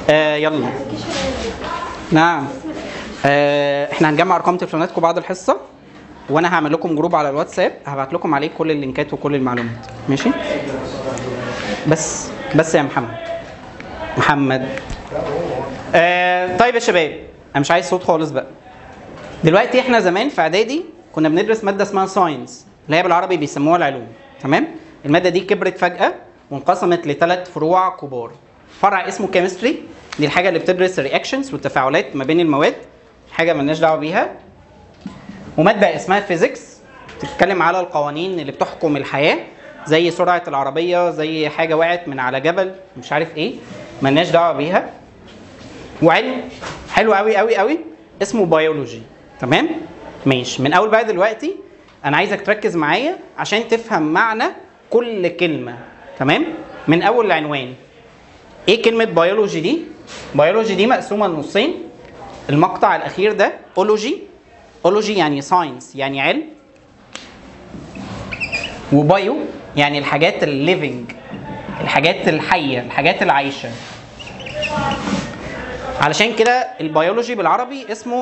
آه يلا نعم آه احنا هنجمع ارقام تليفوناتكم بعد الحصه وانا هعمل لكم جروب على الواتساب هبعت لكم عليه كل اللينكات وكل المعلومات ماشي بس بس يا محمد محمد آه طيب يا شباب انا مش عايز صوت خالص بقى دلوقتي احنا زمان في اعدادي كنا بندرس ماده اسمها ساينس اللي هي بالعربي بيسموها العلوم تمام الماده دي كبرت فجاه وانقسمت لثلاث فروع كبار فرع اسمه كيمستري دي الحاجه اللي بتدرس الرياكشنز والتفاعلات ما بين المواد حاجه مالناش دعوه بيها وماده اسمها فيزيكس بتتكلم على القوانين اللي بتحكم الحياه زي سرعه العربيه زي حاجه وقعت من على جبل مش عارف ايه مالناش دعوه بيها وعلم حلو قوي قوي قوي اسمه بيولوجي تمام ماشي من اول بقى دلوقتي انا عايزك تركز معايا عشان تفهم معنى كل كلمه تمام من اول العنوان ايه كلمه بيولوجي دي بيولوجي دي مقسومه لنصين المقطع الاخير ده اولوجي اولوجي يعني ساينس يعني علم وبايو يعني الحاجات الليفنج الحاجات الحيه الحاجات العايشه علشان كده البيولوجي بالعربي اسمه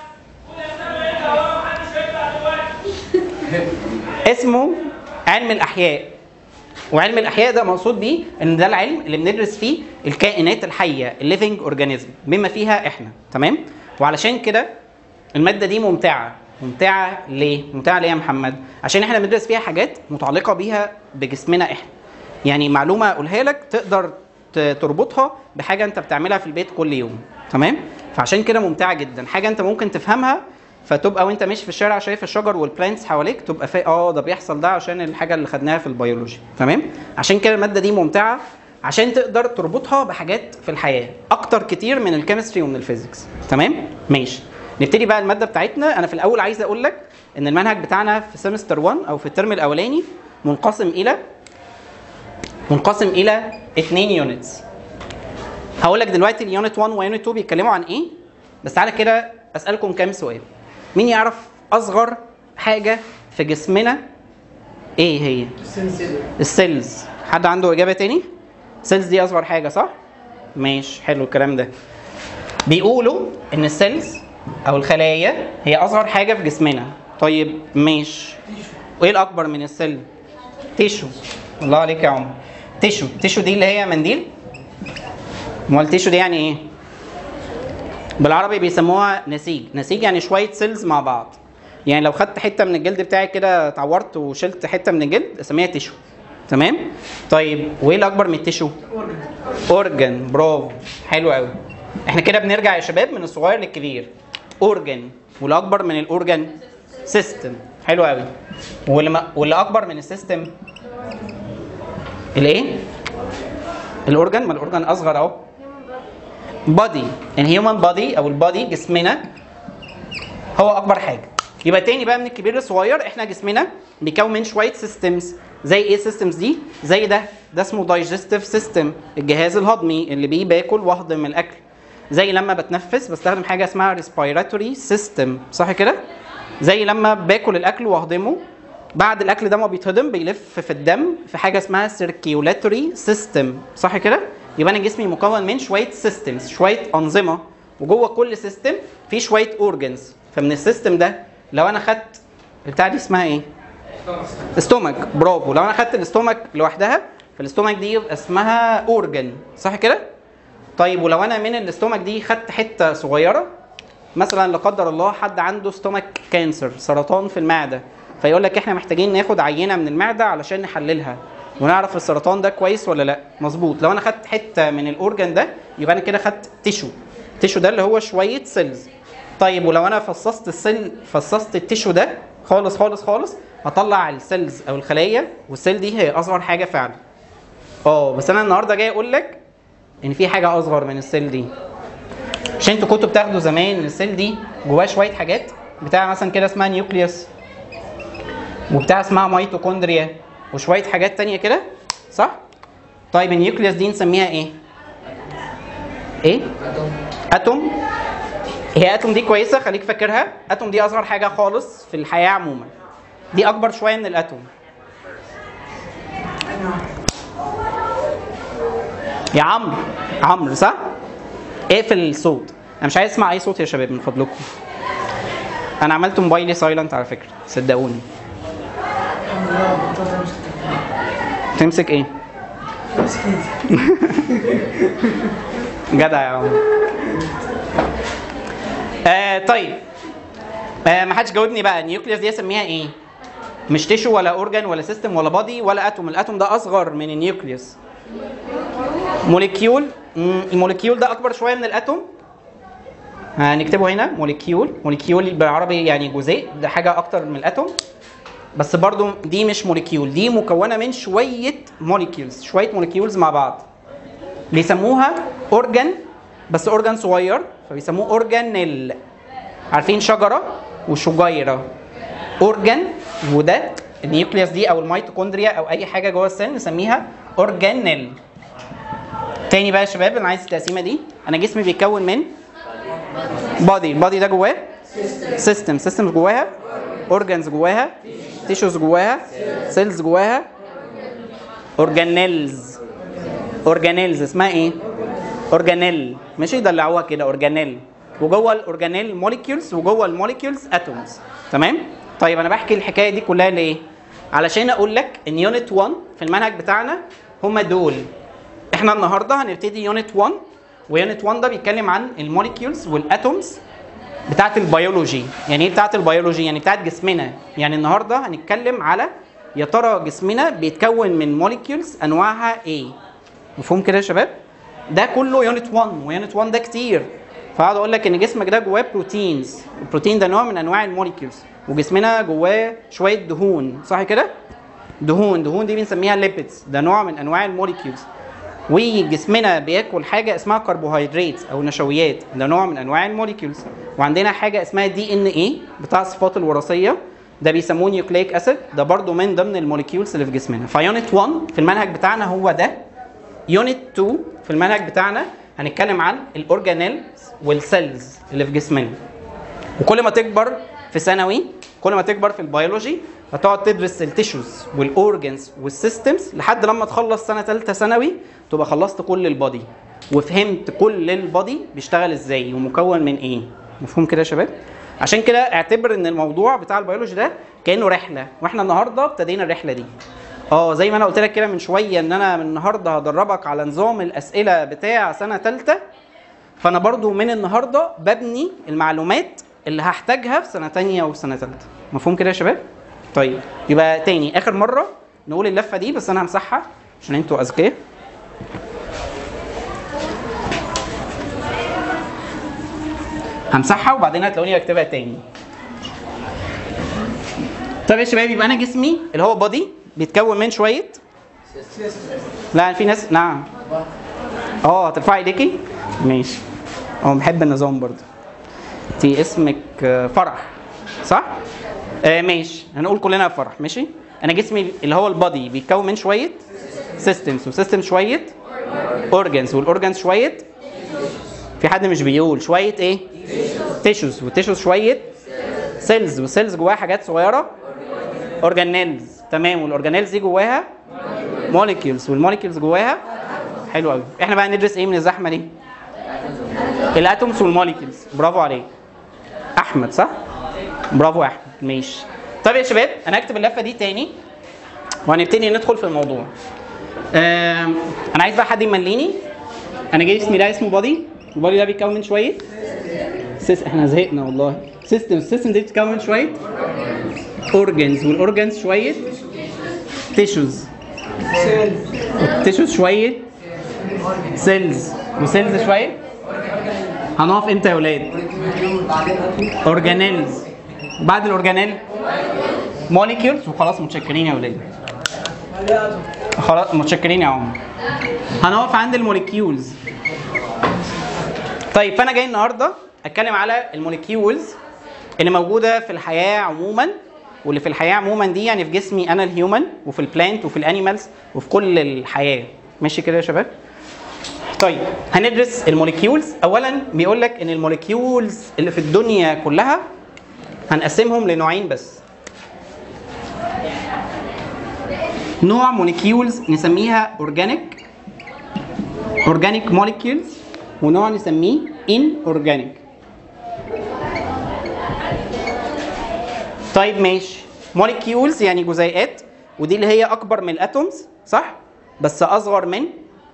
اسمه علم الاحياء وعلم الاحياء ده مقصود بيه ان ده العلم اللي بندرس فيه الكائنات الحيه الليفنج اورجانيزم بما فيها احنا تمام وعلشان كده الماده دي ممتعه ممتعه ليه ممتعه ليه يا محمد عشان احنا بندرس فيها حاجات متعلقه بيها بجسمنا احنا يعني معلومه اقولها لك تقدر ت- تربطها بحاجه انت بتعملها في البيت كل يوم تمام فعشان كده ممتعه جدا حاجه انت ممكن تفهمها فتبقى وانت ماشي في الشارع شايف الشجر والبلانتس حواليك تبقى فا اه ده بيحصل ده عشان الحاجه اللي خدناها في البيولوجي تمام عشان كده الماده دي ممتعه عشان تقدر تربطها بحاجات في الحياه اكتر كتير من الكيمستري ومن الفيزيكس تمام ماشي نبتدي بقى الماده بتاعتنا انا في الاول عايز اقول لك ان المنهج بتاعنا في سمستر 1 او في الترم الاولاني منقسم الى منقسم الى اثنين يونتس هقول لك دلوقتي اليونت 1 ويونت 2 بيتكلموا عن ايه بس تعالى كده اسالكم كام سؤال مين يعرف اصغر حاجه في جسمنا ايه هي السيلز حد عنده اجابه تاني السيلز دي اصغر حاجه صح ماشي حلو الكلام ده بيقولوا ان السيلز او الخلايا هي اصغر حاجه في جسمنا طيب ماشي وايه الاكبر من السيل تيشو الله عليك يا عمر تيشو تيشو دي اللي هي منديل امال تيشو دي يعني ايه بالعربي بيسموها نسيج نسيج يعني شويه سيلز مع بعض يعني لو خدت حته من الجلد بتاعي كده اتعورت وشلت حته من الجلد اسميها تيشو تمام طيب وايه الاكبر من التيشو اورجن برافو حلو قوي احنا كده بنرجع يا شباب من الصغير للكبير اورجن والاكبر من الاورجن سيستم حلو قوي واللي ما- واللي اكبر من السيستم الايه الاورجن ما الاورجن اصغر اهو بادي الهيومن بادي او البادي جسمنا هو اكبر حاجه يبقى تاني بقى من الكبير للصغير احنا جسمنا بيكون من شويه سيستمز زي ايه السيستمز دي زي ده ده اسمه دايجستيف سيستم الجهاز الهضمي اللي بيه باكل واهضم الاكل زي لما بتنفس بستخدم حاجه اسمها ريسبيراتوري سيستم صح كده زي لما باكل الاكل واهضمه بعد الاكل ده ما بيتهضم بيلف في الدم في حاجه اسمها سيركيولاتوري سيستم صح كده يبقى انا جسمي مكون من شويه سيستمز شويه انظمه وجوه كل سيستم في شويه اورجنز فمن السيستم ده لو انا خدت البتاع دي اسمها ايه استومك برافو لو انا خدت الاستومك لوحدها فالاستومك دي يبقى اسمها اورجن صح كده طيب ولو انا من الاستومك دي خدت حته صغيره مثلا لا قدر الله حد عنده ستومك كانسر سرطان في المعده فيقول لك احنا محتاجين ناخد عينه من المعده علشان نحللها ونعرف السرطان ده كويس ولا لا مظبوط لو انا خدت حته من الاورجن ده يبقى انا كده خدت تيشو تيشو ده اللي هو شويه سيلز طيب ولو انا فصصت السيل فصصت التيشو ده خالص خالص خالص هطلع السيلز او الخلايا والسيل دي هي اصغر حاجه فعلا اه بس انا النهارده جاي اقول لك ان في حاجه اصغر من السيل دي عشان انتوا كنتوا بتاخدوا زمان إن السيل دي جواها شويه حاجات بتاع مثلا كده اسمها نيوكليوس وبتاع اسمها ميتوكوندريا وشويه حاجات تانية كده صح طيب النيوكليوس دي نسميها ايه ايه اتوم هي اتوم دي كويسه خليك فاكرها اتوم دي اصغر حاجه خالص في الحياه عموما دي اكبر شويه من الاتوم يا عمرو عمرو صح اقفل الصوت انا مش عايز اسمع اي صوت يا شباب من فضلكم انا عملت موبايلي سايلنت على فكره صدقوني تمسك ايه جدع يا عم آه طيب آه ما حدش جاوبني بقى النيوكليوس دي اسميها ايه مش تيشو ولا اورجان ولا سيستم ولا بادي ولا اتوم الاتوم ده اصغر من النيوكليوس موليكيول مم، الموليكيول ده اكبر شويه من الاتوم هنكتبه هنا موليكيول موليكيول بالعربي يعني جزيء ده حاجه اكتر من الاتوم بس برضو دي مش موليكيول دي مكونه من شويه موليكيولز شويه موليكيولز مع بعض بيسموها اورجان بس اورجان صغير فبيسموه اورجانيل عارفين شجره وشجيره اورجان وده النيوكليوس دي او الميتوكوندريا او اي حاجه جوه السيل نسميها اورجانيل تاني بقى يا شباب انا عايز التقسيمه دي انا جسمي بيتكون من بادي البادي ده جواه سيستم سيستمز جواها اورجانز جواها تيشوز جواها سيلز جواها اورجانيلز اورجانيلز اسمها ايه اورجانيل ماشي دلعوها كده اورجانيل وجوه الاورجانيل موليكيولز وجوه الموليكيولز اتومز تمام طيب انا بحكي الحكايه دي كلها ليه علشان اقول لك ان يونت 1 في المنهج بتاعنا هم دول احنا النهارده هنبتدي يونت 1 ويونت 1 ده بيتكلم عن الموليكيولز والاتومز بتاعت البيولوجي يعني ايه بتاعت البيولوجي يعني بتاعت جسمنا يعني النهارده هنتكلم على يا ترى جسمنا بيتكون من موليكيولز انواعها ايه مفهوم كده يا شباب ده كله يونت 1 ويونت 1 ده كتير فاقعد اقول لك ان جسمك ده جواه بروتينز البروتين ده نوع من انواع الموليكيولز وجسمنا جواه شويه دهون صح كده دهون دهون دي بنسميها ليبيدز ده نوع من انواع الموليكيولز وجسمنا بياكل حاجه اسمها كربوهيدرات او نشويات ده نوع من انواع الموليكيولز وعندنا حاجه اسمها دي ان ايه بتاع الصفات الوراثيه ده بيسموه نيوكليك اسيد ده برضو من ضمن الموليكيولز اللي في جسمنا فيونت 1 في المنهج بتاعنا هو ده يونت 2 في المنهج بتاعنا هنتكلم عن الاورجانيلز والسيلز اللي في جسمنا وكل ما تكبر في ثانوي كل ما تكبر في البيولوجي هتقعد تدرس التيشوز والاورجنز والسيستمز لحد لما تخلص سنه ثالثه ثانوي تبقى خلصت كل البادي وفهمت كل البادي بيشتغل ازاي ومكون من ايه مفهوم كده يا شباب عشان كده اعتبر ان الموضوع بتاع البيولوجي ده كانه رحله واحنا النهارده ابتدينا الرحله دي اه زي ما انا قلت لك كده من شويه ان انا من النهارده هدربك على نظام الاسئله بتاع سنه ثالثه فانا برضو من النهارده ببني المعلومات اللي هحتاجها في سنه تانية وسنه ثالثه مفهوم كده يا شباب طيب يبقى تاني اخر مره نقول اللفه دي بس انا همسحها عشان انتوا اذكياء همسحها وبعدين هتلاقوني بكتبها تاني طب يا شباب يبقى انا جسمي اللي هو بادي بيتكون من شويه لا في ناس نعم اه هترفعي ايديكي ماشي اه بحب النظام برضه انت اسمك آه، فرح صح آه ماشي هنقول كلنا فرح ماشي انا جسمي اللي هو البادي بيتكون من شويه سيستمز وسيستم شويه اورجنز والاورجنز شويه في حد مش بيقول شويه ايه تيشوز والتيشوز شويه سيلز والسيلز جواها حاجات صغيره اورجانيلز تمام والاورجانيلز دي جواها موليكيولز والموليكيولز جواها حلو قوي احنا بقى ندرس ايه من الزحمه دي الاتومز والموليكيولز برافو عليك احمد صح برافو يا احمد ماشي طب يا شباب انا هكتب اللفه دي تاني وهنبتدي ندخل في الموضوع آم، انا عايز بقى حد يمليني انا جاي اسمي ده اسمه بادي البادي ده بيتكون من شويه سيس احنا زهقنا والله سيستم السيستم دي بتتكون من شويه اورجنز والاورجنز شويه تيشوز والتيشوز شويه سيلز وسيلز شويه هنقف امتى يا ولاد اورجانيلز بعد الاورجانيل موليكيولز وخلاص متشكرين يا ولاد خلاص متشكرين يا عمر هنقف عند الموليكيولز طيب فانا جاي النهارده اتكلم على الموليكيولز اللي موجوده في الحياه عموما واللي في الحياه عموما دي يعني في جسمي انا الهيومن وفي البلانت وفي الانيمالز وفي كل الحياه ماشي كده يا شباب طيب هندرس الموليكيولز اولا بيقول لك ان الموليكيولز اللي في الدنيا كلها هنقسمهم لنوعين بس نوع موليكيولز نسميها اورجانيك اورجانيك موليكيولز ونوع نسميه inorganic طيب ماشي molecules يعني جزيئات ودي اللي هي اكبر من الاتومز صح بس اصغر من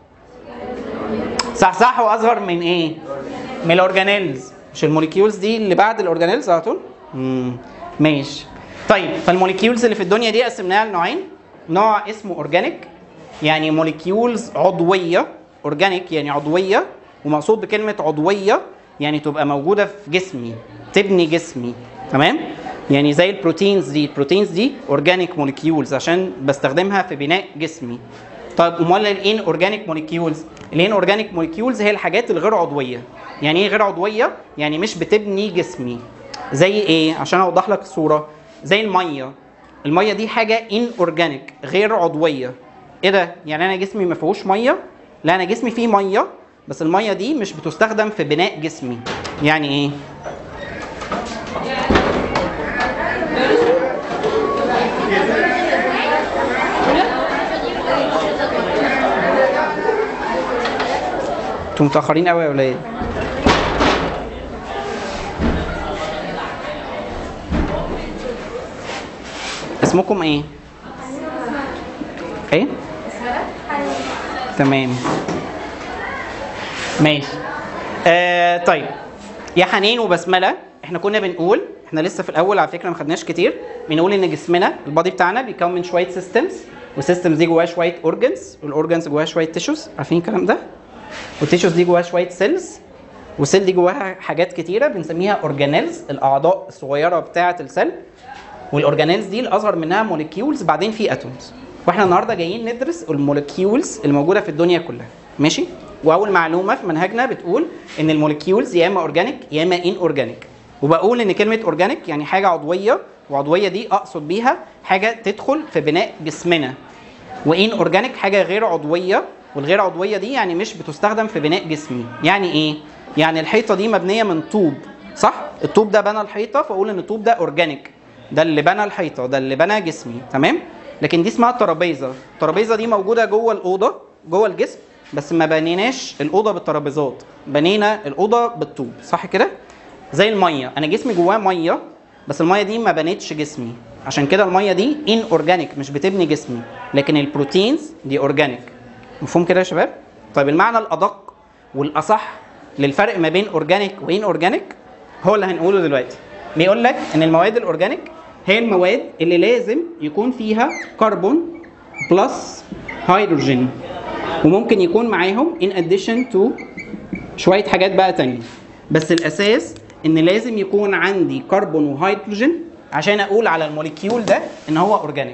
صح صح واصغر من ايه من الاورجانيلز مش الموليكيولز دي اللي بعد الاورجانيلز على طول امم ماشي طيب فالموليكيولز اللي في الدنيا دي قسمناها لنوعين نوع اسمه اورجانيك يعني موليكيولز عضويه اورجانيك يعني عضويه ومقصود بكلمه عضويه يعني تبقى موجوده في جسمي تبني جسمي تمام يعني زي البروتينز دي البروتينز دي اورجانيك موليكيولز عشان بستخدمها في بناء جسمي طيب امال الان اورجانيك موليكيولز الان اورجانيك موليكيولز هي الحاجات الغير عضويه يعني ايه غير عضويه يعني مش بتبني جسمي زي ايه عشان اوضح لك الصوره زي الميه الميه دي حاجه ان اورجانيك غير عضويه ايه ده يعني انا جسمي ما فيهوش ميه لا انا جسمي فيه ميه بس الميه دي مش بتستخدم في بناء جسمي يعني ايه انتوا متاخرين قوي يا ولاد اسمكم ايه ايه تمام ماشي آه طيب يا حنين وبسمله احنا كنا بنقول احنا لسه في الاول على فكره ما خدناش كتير بنقول ان جسمنا البادي بتاعنا بيكون من شويه سيستمز والسيستمز دي جواها شويه اورجنز والاورجنز جواها شويه تيشوز عارفين الكلام ده والتيشوز دي جواها شويه سيلز والسيل دي جواها حاجات كتيره بنسميها اورجانيلز الاعضاء الصغيره بتاعه السيل والاورجانيلز دي الاصغر منها موليكيولز بعدين في اتومز واحنا النهارده جايين ندرس الموليكيولز الموجوده في الدنيا كلها ماشي واول معلومه في منهجنا بتقول ان الموليكيولز يا اما اورجانيك يا اما ان اورجانيك وبقول ان كلمه اورجانيك يعني حاجه عضويه وعضويه دي اقصد بيها حاجه تدخل في بناء جسمنا وان اورجانيك حاجه غير عضويه والغير عضويه دي يعني مش بتستخدم في بناء جسمي يعني ايه يعني الحيطه دي مبنيه من طوب صح الطوب ده بنى الحيطه فاقول ان الطوب ده اورجانيك ده اللي بنى الحيطه ده اللي بنى جسمي تمام لكن دي اسمها الترابيزه الترابيزه دي موجوده جوه الاوضه جوه الجسم بس ما بنيناش الاوضه بالترابيزات بنينا الاوضه بالطوب صح كده زي الميه انا جسمي جواه ميه بس الميه دي ما بنتش جسمي عشان كده الميه دي ان اورجانيك مش بتبني جسمي لكن البروتينز دي اورجانيك مفهوم كده يا شباب طيب المعنى الادق والاصح للفرق ما بين اورجانيك وان اورجانيك هو اللي هنقوله دلوقتي بيقول لك ان المواد الاورجانيك هي المواد اللي لازم يكون فيها كربون بلس هيدروجين وممكن يكون معاهم in addition to شويه حاجات بقى تانية بس الاساس ان لازم يكون عندي كربون وهيدروجين عشان اقول على الموليكيول ده ان هو اورجانيك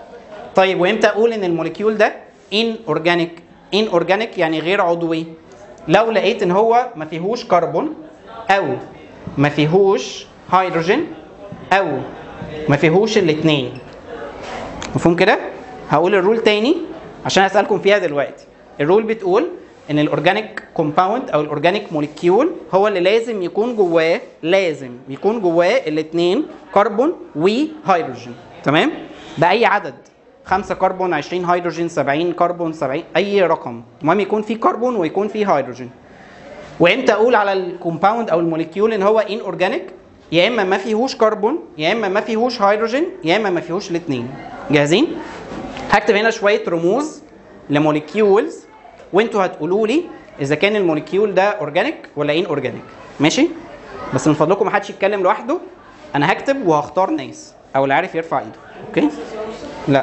طيب وامتى اقول ان الموليكيول ده ان اورجانيك ان اورجانيك يعني غير عضوي لو لقيت ان هو ما فيهوش كربون او ما فيهوش هيدروجين او ما فيهوش الاثنين مفهوم كده هقول الرول تاني عشان اسالكم فيها دلوقتي الرول بتقول ان الاورجانيك كومباوند او الاورجانيك موليكيول هو اللي لازم يكون جواه لازم يكون جواه الاثنين كربون وهيدروجين تمام باي عدد 5 كربون 20 هيدروجين 70 كربون 70 اي رقم المهم يكون في كربون ويكون في هيدروجين وامتى اقول على الكومباوند او الموليكيول ان هو ان اورجانيك يا اما ما فيهوش كربون يا اما ما فيهوش هيدروجين يا اما ما فيهوش الاثنين جاهزين هكتب هنا شويه رموز لموليكيولز وانتوا هتقولوا لي اذا كان الموليكيول ده اورجانيك ولا ان اورجانيك ماشي بس من فضلكم ما حدش يتكلم لوحده انا هكتب وهختار ناس او اللي عارف يرفع ايده اوكي لا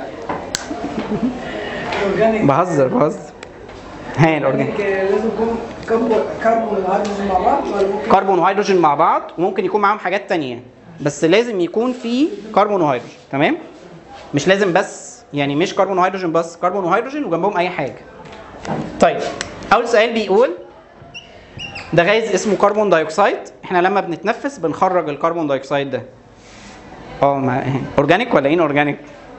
بهزر بهزر ها الاورجانيك لازم يكون كربون كربون وهيدروجين مع بعض ولا ممكن كربون وهيدروجين مع بعض وممكن يكون معاهم حاجات تانية بس لازم يكون في كربون وهيدروجين تمام مش لازم بس يعني مش كربون وهيدروجين بس كربون وهيدروجين وجنبهم اي حاجه طيب اول سؤال بيقول ده غاز اسمه كربون دايوكسيد احنا لما بنتنفس بنخرج الكربون دايوكسيد ده اه ما اورجانيك ولا ان اورجانيك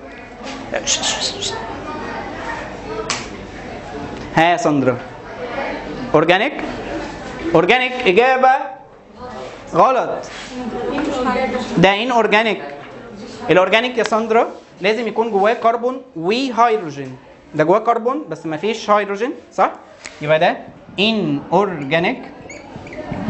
ها يا ساندرا اورجانيك اورجانيك اجابه غلط ده ان اورجانيك الاورجانيك يا ساندرا لازم يكون جواه كربون وهيدروجين ده جواه كربون بس ما فيش هيدروجين صح يبقى ده ان اورجانيك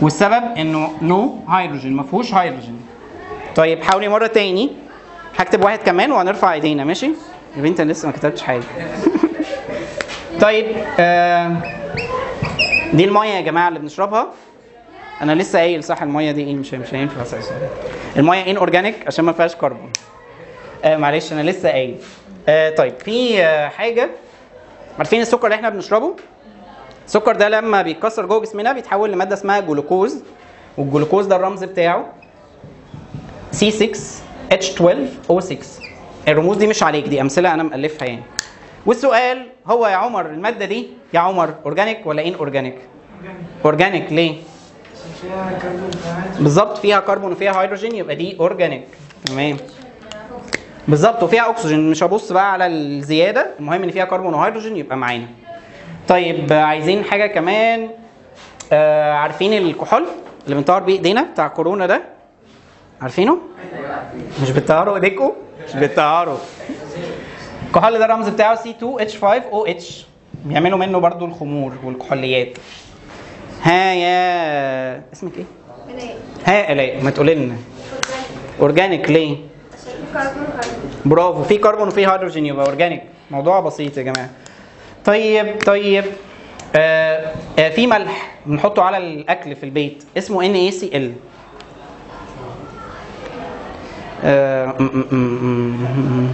والسبب انه نو هيدروجين ما فيهوش هيدروجين طيب حاولي مره تاني هكتب واحد كمان وهنرفع ايدينا ماشي يا بنت انا لسه ما كتبتش حاجه طيب آه دي الميه يا جماعه اللي بنشربها انا لسه قايل صح الميه دي ايه مش مش هينفع اساسا الميه ان اورجانيك عشان ما فيهاش كربون آه معلش انا لسه قايل آه طيب في آه حاجه عارفين السكر اللي احنا بنشربه السكر ده لما بيتكسر جوه جسمنا بيتحول لماده اسمها جلوكوز والجلوكوز ده الرمز بتاعه C6H12O6 الرموز دي مش عليك دي امثله انا مالفها يعني والسؤال هو يا عمر الماده دي يا عمر اورجانيك ولا ان اورجانيك اورجانيك ليه عشان فيها كربون فعادي بالظبط فيها كربون وفيها هيدروجين يبقى دي اورجانيك تمام بالظبط وفيها اكسجين مش هبص بقى على الزياده المهم ان فيها كربون وهيدروجين يبقى معانا طيب آه، عايزين حاجه كمان آه عارفين الكحول اللي بنطهر بيه ايدينا بتاع كورونا ده عارفينه مش بتطهروا ايديكم مش بتطهروا الكحول ده الرمز بتاعه C2H5OH بيعملوا منه برضو الخمور والكحوليات ها يا اسمك ايه الاقي ها الاء ما تقولي لنا اورجانيك ليه عشان في كربون وكربون برافو في كربون وفي هيدروجين يبقى اورجانيك موضوع بسيط يا جماعه طيب طيب آه آه في ملح بنحطه على الاكل في البيت اسمه NaCl آه م- م- م- م- م-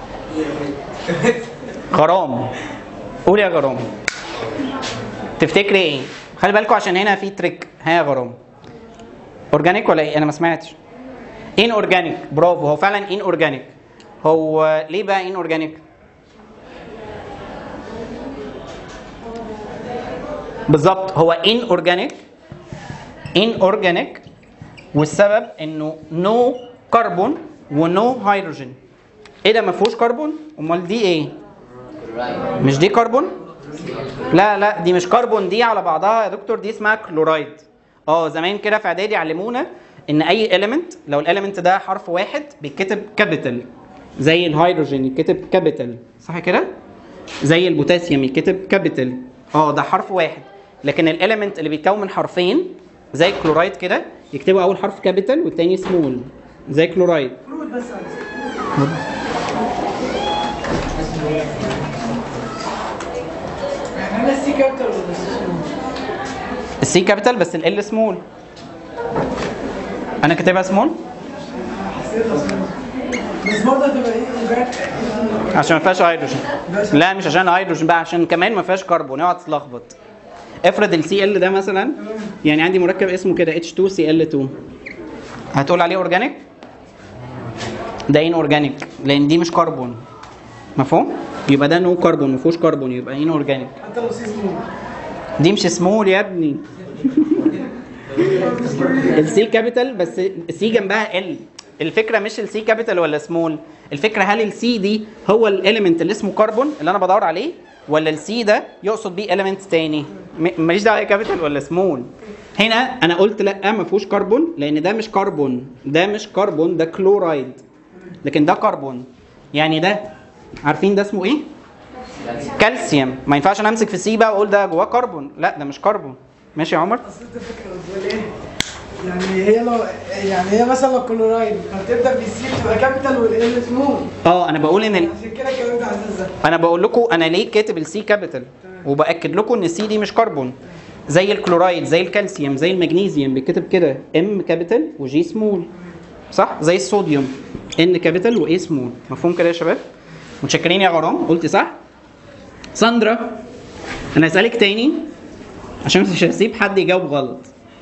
غرام قول يا غرام تفتكري ايه خلي بالكم عشان هنا في تريك ها يا غرام اورجانيك ولا ايه انا ما سمعتش ان اورجانيك برافو هو فعلا ان اورجانيك هو ليه بقى ان اورجانيك بالظبط هو ان اورجانيك ان اورجانيك والسبب انه نو كربون ونو هيدروجين ايه ده ما فيهوش كربون امال دي ايه مش دي كربون لا لا دي مش كربون دي على بعضها يا دكتور دي اسمها كلورايد اه زمان كده في اعدادي علمونا ان اي اليمنت لو الاليمنت ده حرف واحد بيتكتب كابيتال زي الهيدروجين يتكتب كابيتال صح كده زي البوتاسيوم يتكتب كابيتال اه ده حرف واحد لكن الاليمنت اللي بيتكون من حرفين زي الكلورايد كده يكتبوا اول حرف كابيتال والتاني سمول زي كلورايد فروت بس عايز احنا السي كابتر ولا السي السي كابيتال بس ال سمول انا كاتبها سمول بس برضه تبقى ايه اورجانيك عشان ما فيهاش هيدروجين لا مش عشان هيدروجين بقى عشان كمان ما فيهاش كربون اوعى تتلخبط افرض السي ال ده مثلا يعني عندي مركب اسمه كده H2Cl2 هتقول عليه اورجانيك ده ان اورجانيك لان دي مش كربون مفهوم يبقى ده نو كربون ما فيهوش كربون يبقى ان اورجانيك حتى لو سي سمول دي مش سمول يا ابني السي كابيتال بس السي جنبها ال الفكره مش السي كابيتال ولا سمول الفكره هل السي دي هو الاليمنت اللي اسمه كربون اللي انا بدور عليه ولا السي ده يقصد بيه اليمنت تاني م- ماليش دعوه كابيتال ولا سمول هنا انا قلت لا ما فيهوش كربون لان ده مش كربون ده مش كربون ده كلورايد لكن ده كربون يعني ده عارفين ده اسمه ايه كالسيوم ما ينفعش انا امسك في السي بقى واقول ده جواه كربون لا ده مش كربون ماشي يا عمر اصل انت فكره بتقول ايه يعني هي لو يعني هي مثلا لو كلورايد فبتبدا بالسي بتبقى كابيتال والال سمول اه انا بقول ان ال... عشان كده الكلام ده عزيزه انا بقول لكم انا ليه كاتب السي كابيتال وباكد لكم ان السي دي مش كربون زي الكلورايد زي الكالسيوم زي المغنيسيوم بيتكتب كده ام كابيتال وجي سمول صح زي الصوديوم ان كابيتال واي سمول مفهوم كده يا شباب متشكرين يا غرام قلت صح ساندرا انا هسالك تاني عشان مش هسيب حد يجاوب غلط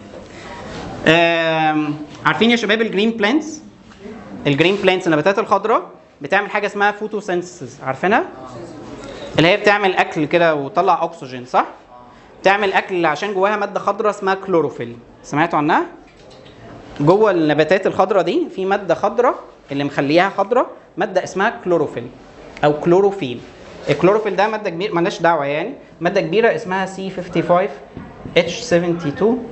آم، عارفين يا شباب الجرين بلانتس الجرين بلانتس النباتات الخضراء بتعمل حاجه اسمها فوتوسينثيسيس عارفينها اللي هي بتعمل اكل كده وتطلع اكسجين صح بتعمل اكل عشان جواها ماده خضراء اسمها كلوروفيل سمعتوا عنها جوه النباتات الخضراء دي في ماده خضراء اللي مخليها خضراء ماده اسمها كلوروفيل او كلوروفيل الكلوروفيل ده ماده كبيره مالناش دعوه يعني ماده كبيره اسمها سي 55 اتش 72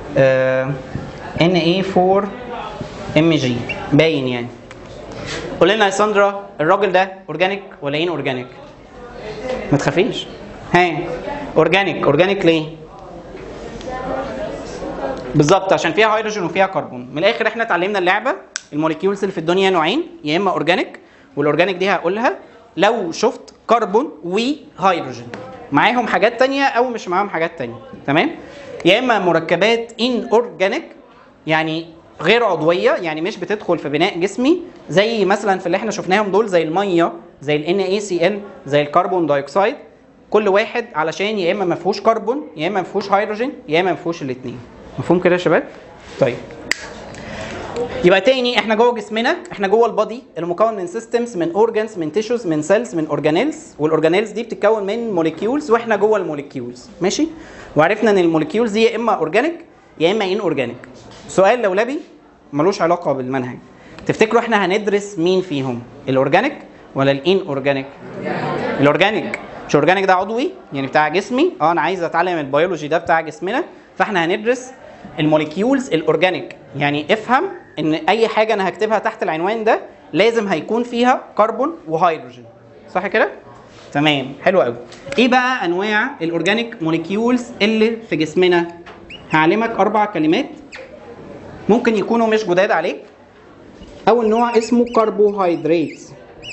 ان اي 4 ام جي باين يعني قول لنا يا ساندرا الراجل ده اورجانيك ولا ان اورجانيك ما تخافيش ها اورجانيك اورجانيك ليه بالظبط عشان فيها هيدروجين وفيها كربون من الاخر احنا اتعلمنا اللعبه الموليكيولز اللي في الدنيا نوعين يا اما اورجانيك والاورجانيك دي هقولها لو شفت كربون وهيدروجين معاهم حاجات تانية او مش معاهم حاجات تانية تمام يا اما مركبات ان اورجانيك يعني غير عضويه يعني مش بتدخل في بناء جسمي زي مثلا في اللي احنا شفناهم دول زي الميه زي ال NaCl زي الكربون دايوكسيد كل واحد علشان يا اما ما فيهوش كربون يا اما ما فيهوش هيدروجين يا اما ما فيهوش الاثنين مفهوم كده يا شباب طيب يبقى تاني احنا جوه جسمنا احنا جوه البادي المكون من سيستمز من اورجانز من تيشوز من سيلز من اورجانيلز والاورجانيلز دي بتتكون من موليكيولز واحنا جوه الموليكيولز ماشي وعرفنا ان الموليكيولز دي يا اما اورجانيك يا اما ان اورجانيك سؤال لولبي ملوش علاقه بالمنهج تفتكروا احنا هندرس مين فيهم الاورجانيك ولا الان اورجانيك الاورجانيك مش اورجانيك ده عضوي يعني بتاع جسمي اه انا عايز اتعلم البيولوجي ده بتاع جسمنا فاحنا هندرس الموليكيولز الاورجانيك يعني افهم ان اي حاجه انا هكتبها تحت العنوان ده لازم هيكون فيها كربون وهيدروجين صح كده تمام حلو قوي ايه بقى انواع الاورجانيك موليكيولز اللي في جسمنا هعلمك اربع كلمات ممكن يكونوا مش جداد عليك اول نوع اسمه كربوهيدرات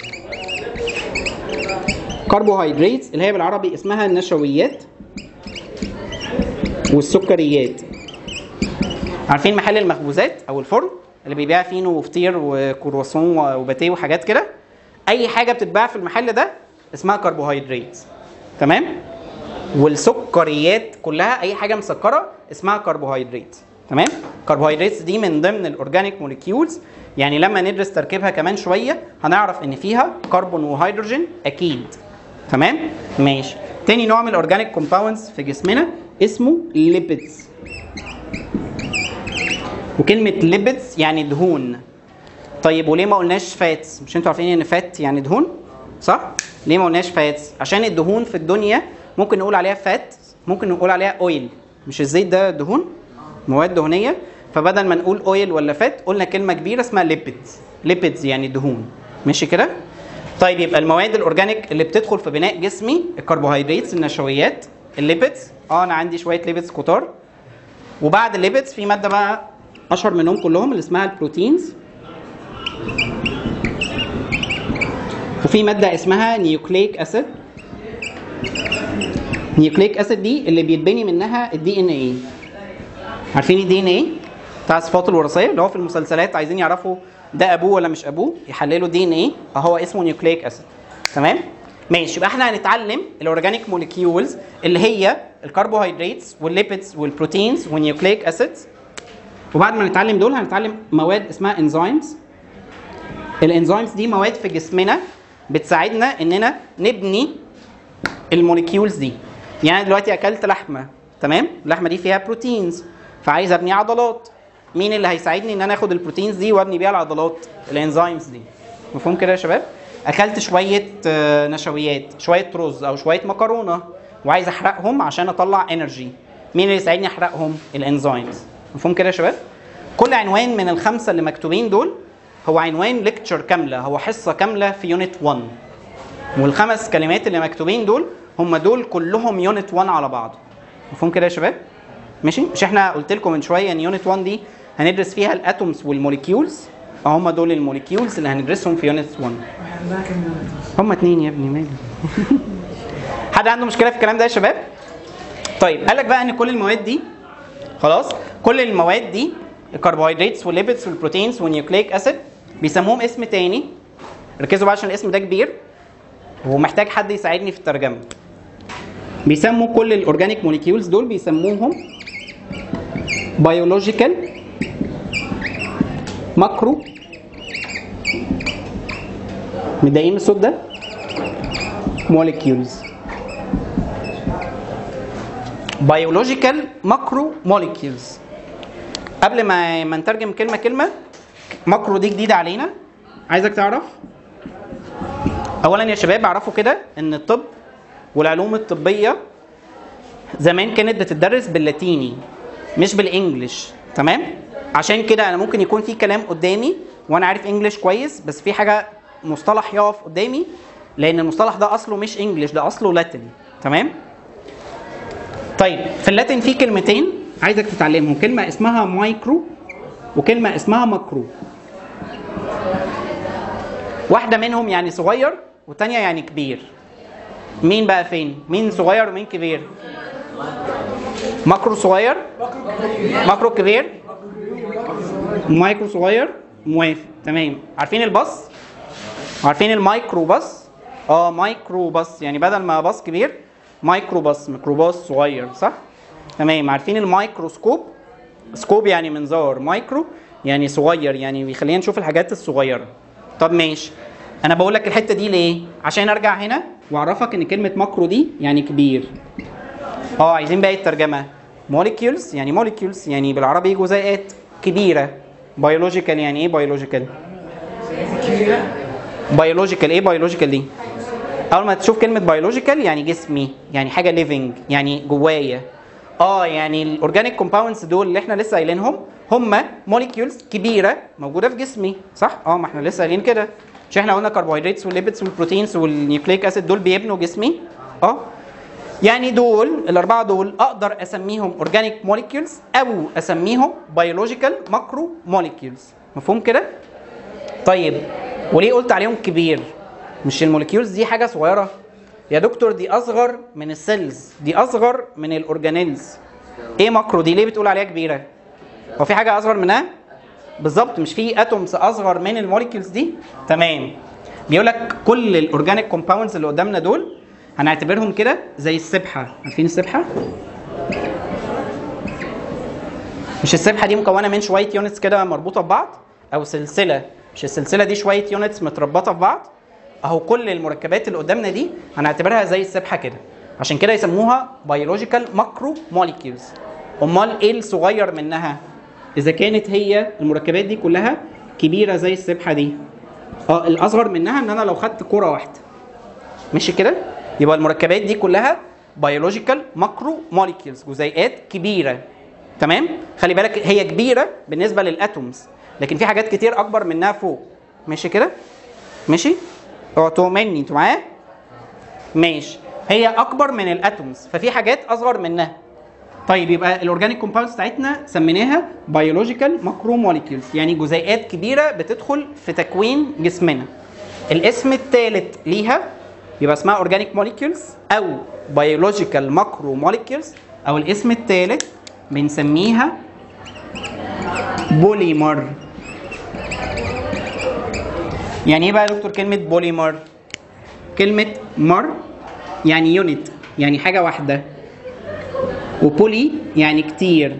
كربوهيدرات اللي هي بالعربي اسمها النشويات والسكريات عارفين محل المخبوزات او الفرن اللي بيبيع فينو وفطير وكرواسون وباتيه وحاجات كده اي حاجه بتتباع في المحل ده اسمها كربوهيدرات تمام والسكريات كلها اي حاجه مسكره اسمها كربوهيدرات تمام كربوهيدرات دي من ضمن الاورجانيك موليكيولز يعني لما ندرس تركيبها كمان شويه هنعرف ان فيها كربون وهيدروجين اكيد تمام ماشي تاني نوع من الاورجانيك كومباوندز في جسمنا اسمه ليبيدز وكلمه ليبيدز يعني دهون طيب وليه ما قلناش فاتس مش انتوا عارفين ان فات يعني دهون صح ليه ما قلناش فاتس عشان الدهون في الدنيا ممكن نقول عليها فات ممكن نقول عليها اويل مش الزيت ده دهون مواد دهنيه فبدل ما نقول اويل ولا فات قلنا كلمه كبيره اسمها ليبيدز ليبيدز يعني دهون ماشي كده طيب يبقى المواد الاورجانيك اللي بتدخل في بناء جسمي الكربوهيدرات النشويات الليبيدز اه انا عندي شويه ليبيدز كتار وبعد الليبيدز في ماده بقى اشهر منهم كلهم اللي اسمها البروتينز وفي ماده اسمها نيوكليك اسيد نيوكليك اسيد دي اللي بيتبني منها الدي ان ايه عارفين الدي ان ايه بتاع الصفات الوراثيه اللي هو في المسلسلات عايزين يعرفوا ده ابوه ولا مش ابوه يحللوا دي ان ايه اهو اسمه نيوكليك اسيد تمام ماشي يبقى احنا هنتعلم الاورجانيك موليكيولز اللي هي الكربوهيدرات والليبيدز والبروتينز والنيوكليك اسيدز وبعد ما نتعلم دول هنتعلم مواد اسمها انزيمز الانزيمز دي مواد في جسمنا بتساعدنا اننا نبني الموليكيولز دي يعني أنا دلوقتي اكلت لحمه تمام اللحمه دي فيها بروتينز فعايز ابني عضلات مين اللي هيساعدني ان انا اخد البروتينز دي وابني بيها العضلات الانزيمز دي مفهوم كده يا شباب اكلت شويه آه، نشويات شويه رز او شويه مكرونه وعايز احرقهم عشان اطلع انرجي مين اللي يساعدني احرقهم الانزيمز مفهوم كده يا شباب كل عنوان من الخمسه اللي مكتوبين دول هو عنوان ليكتشر كامله هو حصه كامله في يونت 1 والخمس كلمات اللي مكتوبين دول هم دول كلهم يونت 1 على بعض مفهوم كده يا شباب ماشي مش احنا قلت لكم من شويه ان يونت 1 دي هندرس فيها الاتومز والموليكيولز هم دول الموليكيولز اللي هندرسهم في يونت 1 عندها كام يونت هم اتنين يا ابني مالي حد عنده مشكله في الكلام ده يا شباب طيب قال لك بقى ان كل المواد دي خلاص كل المواد دي الكربوهيدراتس والليبيدز والبروتينز والنيوكليك اسيد بيسموهم اسم تاني ركزوا بقى عشان الاسم ده كبير ومحتاج حد يساعدني في الترجمه بيسموا كل الاورجانيك موليكيولز دول بيسموهم بيولوجيكال ماكرو متضايقين من الصوت ده موليكيولز بيولوجيكال ماكرو موليكيولز قبل ما ما نترجم كلمه كلمه ماكرو دي جديده علينا عايزك تعرف اولا يا شباب اعرفوا كده ان الطب والعلوم الطبيه زمان كانت بتدرس باللاتيني مش بالانجلش تمام عشان كده انا ممكن يكون في كلام قدامي وانا عارف انجلش كويس بس في حاجه مصطلح يقف قدامي لان المصطلح ده اصله مش انجلش ده اصله لاتين تمام طيب في اللاتين في كلمتين عايزك تتعلمهم كلمه اسمها مايكرو وكلمه اسمها ماكرو واحده منهم يعني صغير والتانيه يعني كبير مين بقى فين مين صغير ومين كبير ماكرو صغير ماكرو كبير مايكرو صغير موافق تمام عارفين الباص عارفين المايكرو باص اه مايكرو باص يعني بدل ما باص كبير مايكرو باص ميكروباص صغير صح تمام عارفين الميكروسكوب سكوب يعني منظار مايكرو يعني صغير يعني بيخلينا نشوف الحاجات الصغيره طب ماشي انا بقول لك الحته دي ليه عشان ارجع هنا واعرفك ان كلمه ماكرو دي يعني كبير اه عايزين بقى الترجمه موليكيولز يعني موليكيولز يعني بالعربي جزيئات كبيره بيولوجيكال يعني ايه بيولوجيكال كبيرة بيولوجيكال ايه بيولوجيكال دي اول ما تشوف كلمه بيولوجيكال يعني جسمي يعني حاجه ليفنج يعني جوايا اه يعني الاورجانيك كومباوندز دول اللي احنا لسه قايلينهم هم موليكيولز كبيره موجوده في جسمي صح اه ما احنا لسه قايلين كده مش احنا قلنا كربوهيدراتس والليبيدز والبروتينز والنيوكليك اسيد دول بيبنوا جسمي اه يعني دول الاربعه دول اقدر اسميهم اورجانيك موليكيولز او اسميهم بيولوجيكال ماكرو موليكيولز مفهوم كده طيب وليه قلت عليهم كبير مش الموليكيولز دي حاجه صغيره يا دكتور دي اصغر من السيلز دي اصغر من الاورجانيلز ايه ماكرو دي ليه بتقول عليها كبيره هو في حاجه اصغر منها بالظبط مش في اتومز اصغر من الموليكيولز دي تمام بيقول لك كل الاورجانيك كومباوندز اللي قدامنا دول هنعتبرهم كده زي السبحه عارفين السبحه مش السبحه دي مكونه من شويه يونتس كده مربوطه ببعض او سلسله مش السلسله دي شويه يونتس متربطه في بعض اهو كل المركبات اللي قدامنا دي هنعتبرها زي السبحه كده عشان كده يسموها بيولوجيكال ماكرو موليكيولز امال ايه الصغير منها اذا كانت هي المركبات دي كلها كبيره زي السبحه دي اه الاصغر منها ان انا لو خدت كره واحده ماشي كده يبقى المركبات دي كلها بيولوجيكال ماكرو موليكيولز جزيئات كبيره تمام خلي بالك هي كبيره بالنسبه للاتومز لكن في حاجات كتير اكبر منها فوق ماشي كده ماشي اوعوا مني انتوا معايا ماشي هي اكبر من الاتومز ففي حاجات اصغر منها طيب يبقى الاورجانيك كومباوندز بتاعتنا سميناها بيولوجيكال ماكرو موليكيولز يعني جزيئات كبيره بتدخل في تكوين جسمنا الاسم الثالث ليها يبقى اسمها اورجانيك موليكيولز او بيولوجيكال ماكرو موليكيولز او الاسم الثالث بنسميها بوليمر يعني ايه بقى يا دكتور كلمه بوليمر كلمه مر يعني يونت يعني حاجه واحده وبولي يعني كتير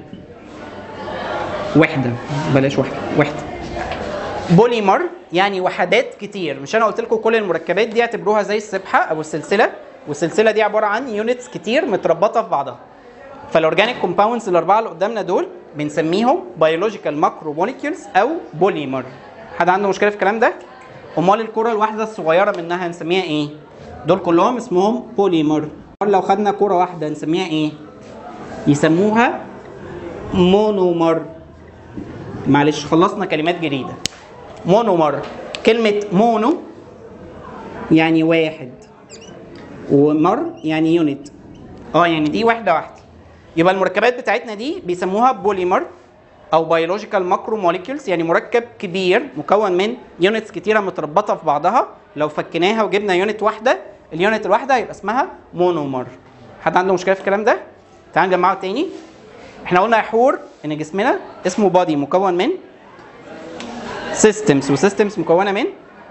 وحده بلاش واحده وحده بوليمر يعني وحدات كتير مش انا قلت لكم كل المركبات دي اعتبروها زي السبحه او السلسله والسلسله دي عباره عن يونتس كتير متربطه في بعضها فالاورجانيك كومباوندز الاربعه اللي قدامنا دول بنسميهم بيولوجيكال ماكرو موليكيولز او بوليمر حد عنده مشكله في الكلام ده امال الكره الواحده الصغيره منها هنسميها ايه دول كلهم اسمهم بوليمر لو خدنا كره واحده نسميها ايه يسموها مونومر معلش خلصنا كلمات جديده مونومر كلمه مونو يعني واحد ومر يعني يونت اه يعني دي واحده واحده يبقى المركبات بتاعتنا دي بيسموها بوليمر او بيولوجيكال ماكرو موليكيولز يعني مركب كبير مكون من يونتس كتيره متربطه في بعضها لو فكناها وجبنا يونت واحده اليونت الواحده هيبقى اسمها مونومر حد عنده مشكله في الكلام ده تعال نجمعه تاني احنا قلنا يا حور ان جسمنا اسمه بادي مكون من سيستمز وسيستمز مكونه من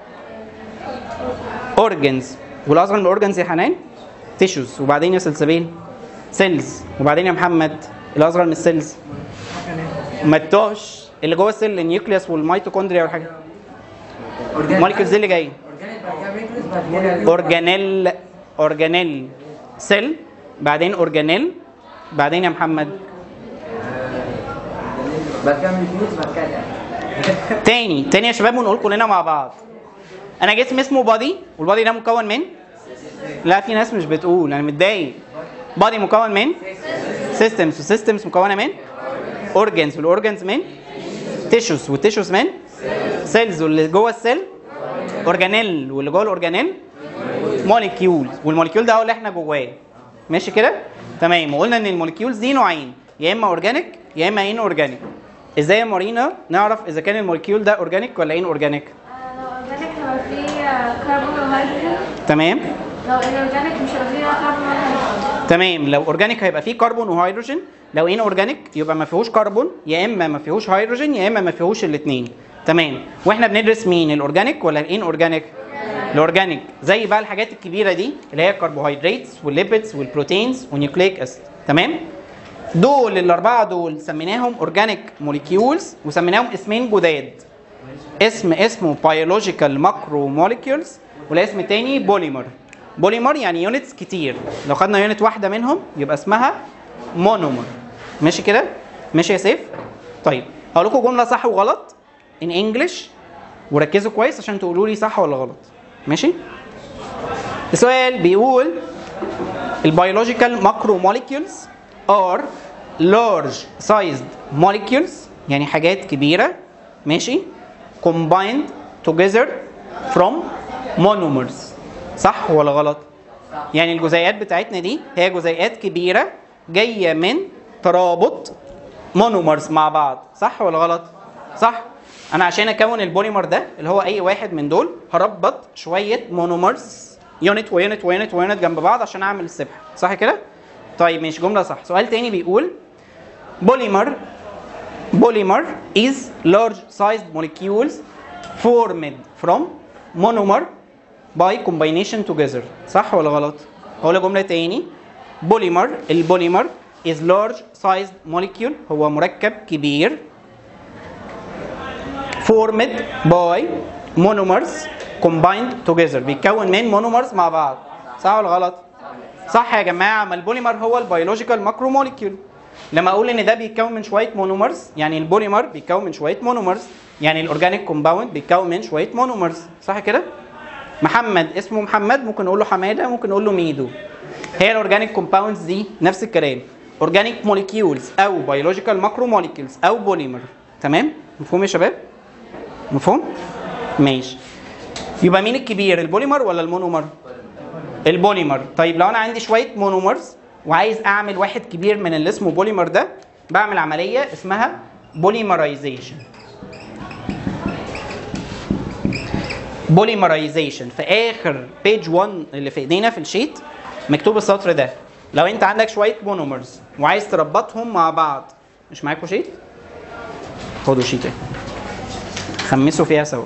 اورجنز والاصغر من الاورجنز يا حنان تيشوز وبعدين يا سلسبيل سيلز وبعدين يا محمد الاصغر من السيلز ما تتوهش اللي جوه السيل النيوكليوس والميتوكوندريا والحاجه الموليكيولز دي اللي جايه اورجانيل اورجانيل سيل بعدين اورجانيل بعدين يا محمد بعد كده من فلوس بعد كده تاني تاني يا شباب ونقول كلنا مع بعض انا جسم اسمه بادي والبادي ده مكون من لا في ناس مش بتقول انا متضايق بادي مكون من سيستمز وسيستمز مكونه من اورجنز والاورجنز من تيشوز والتيشوز من سيلز واللي جوه السيل اورجانيل واللي جوه الاورجانيل موليكيول والموليكيول ده هو اللي احنا جواه ماشي كده تمام وقلنا ان الموليكيولز دي نوعين يا اما اورجانيك يا اما ان اورجانيك ازاي يا مارينا نعرف اذا كان المولكيول ده اورجانيك ولا ان اورجانيك لو اورجانيك هيبقى فيه كربون وهيدروجين تمام لو اورجانيك مش هيبقى فيه كربون ولا هيدروجين تمام لو اورجانيك هيبقى فيه كربون وهيدروجين لو ان اورجانيك يبقى ما فيهوش كربون يا اما ما فيهوش هيدروجين يا اما ما فيهوش الاثنين تمام واحنا بندرس مين الاورجانيك ولا الان اورجانيك الاورجانيك زي بقى الحاجات الكبيره دي اللي هي الكربوهيدرات والليبيدز والبروتينز والنيوكليك اسيد تمام دول الاربعه دول سميناهم اورجانيك موليكيولز وسميناهم اسمين جداد اسم اسمه بيولوجيكال ماكرو موليكيولز والاسم التاني بوليمر بوليمر يعني يونتس كتير لو خدنا يونت واحده منهم يبقى اسمها مونومر ماشي كده ماشي يا سيف طيب هقول لكم جمله صح وغلط ان انجلش وركزوا كويس عشان تقولوا لي صح ولا غلط ماشي السؤال بيقول البيولوجيكال ماكرو موليكيولز ار لارج سايزد موليكيولز يعني حاجات كبيره ماشي combined together from monomers صح ولا غلط يعني الجزيئات بتاعتنا دي هي جزيئات كبيره جايه من ترابط مونومرز مع بعض صح ولا غلط صح انا عشان اكون البوليمر ده اللي هو اي واحد من دول هربط شويه مونومرز يونت ويونت ويونت ويونت جنب بعض عشان اعمل السبحه صح كده طيب ماشي جمله صح سؤال تاني بيقول بوليمر polymer is large sized molecules formed from monomer by combination together صح ولا غلط؟ هقول جملة تاني بوليمر البوليمر is large sized molecule هو مركب كبير formed by monomers combined together بيتكون من monomers مع بعض صح ولا غلط؟ صح يا جماعة ما البوليمر هو البيولوجيكال ماكرو موليكيول لما اقول ان ده بيتكون من شويه مونومرز يعني البوليمر بيتكون من شويه مونومرز يعني الاورجانيك كومباوند بيتكون من شويه مونومرز صح كده محمد اسمه محمد ممكن نقول له حماده ممكن نقول له ميدو هي الاورجانيك كومباوندز دي نفس الكلام اورجانيك موليكيولز او بيولوجيكال ماكرو موليكيولز او بوليمر تمام مفهوم يا شباب مفهوم ماشي يبقى مين الكبير البوليمر ولا المونومر البوليمر طيب لو انا عندي شويه مونومرز وعايز اعمل واحد كبير من اللي اسمه بوليمر ده بعمل عمليه اسمها بوليمرايزيشن بوليمرايزيشن في اخر بيج 1 اللي في ايدينا في الشيت مكتوب السطر ده لو انت عندك شويه مونومرز وعايز تربطهم مع بعض مش معاكوا شيت خدوا شيت اهي خمسوا فيها سوا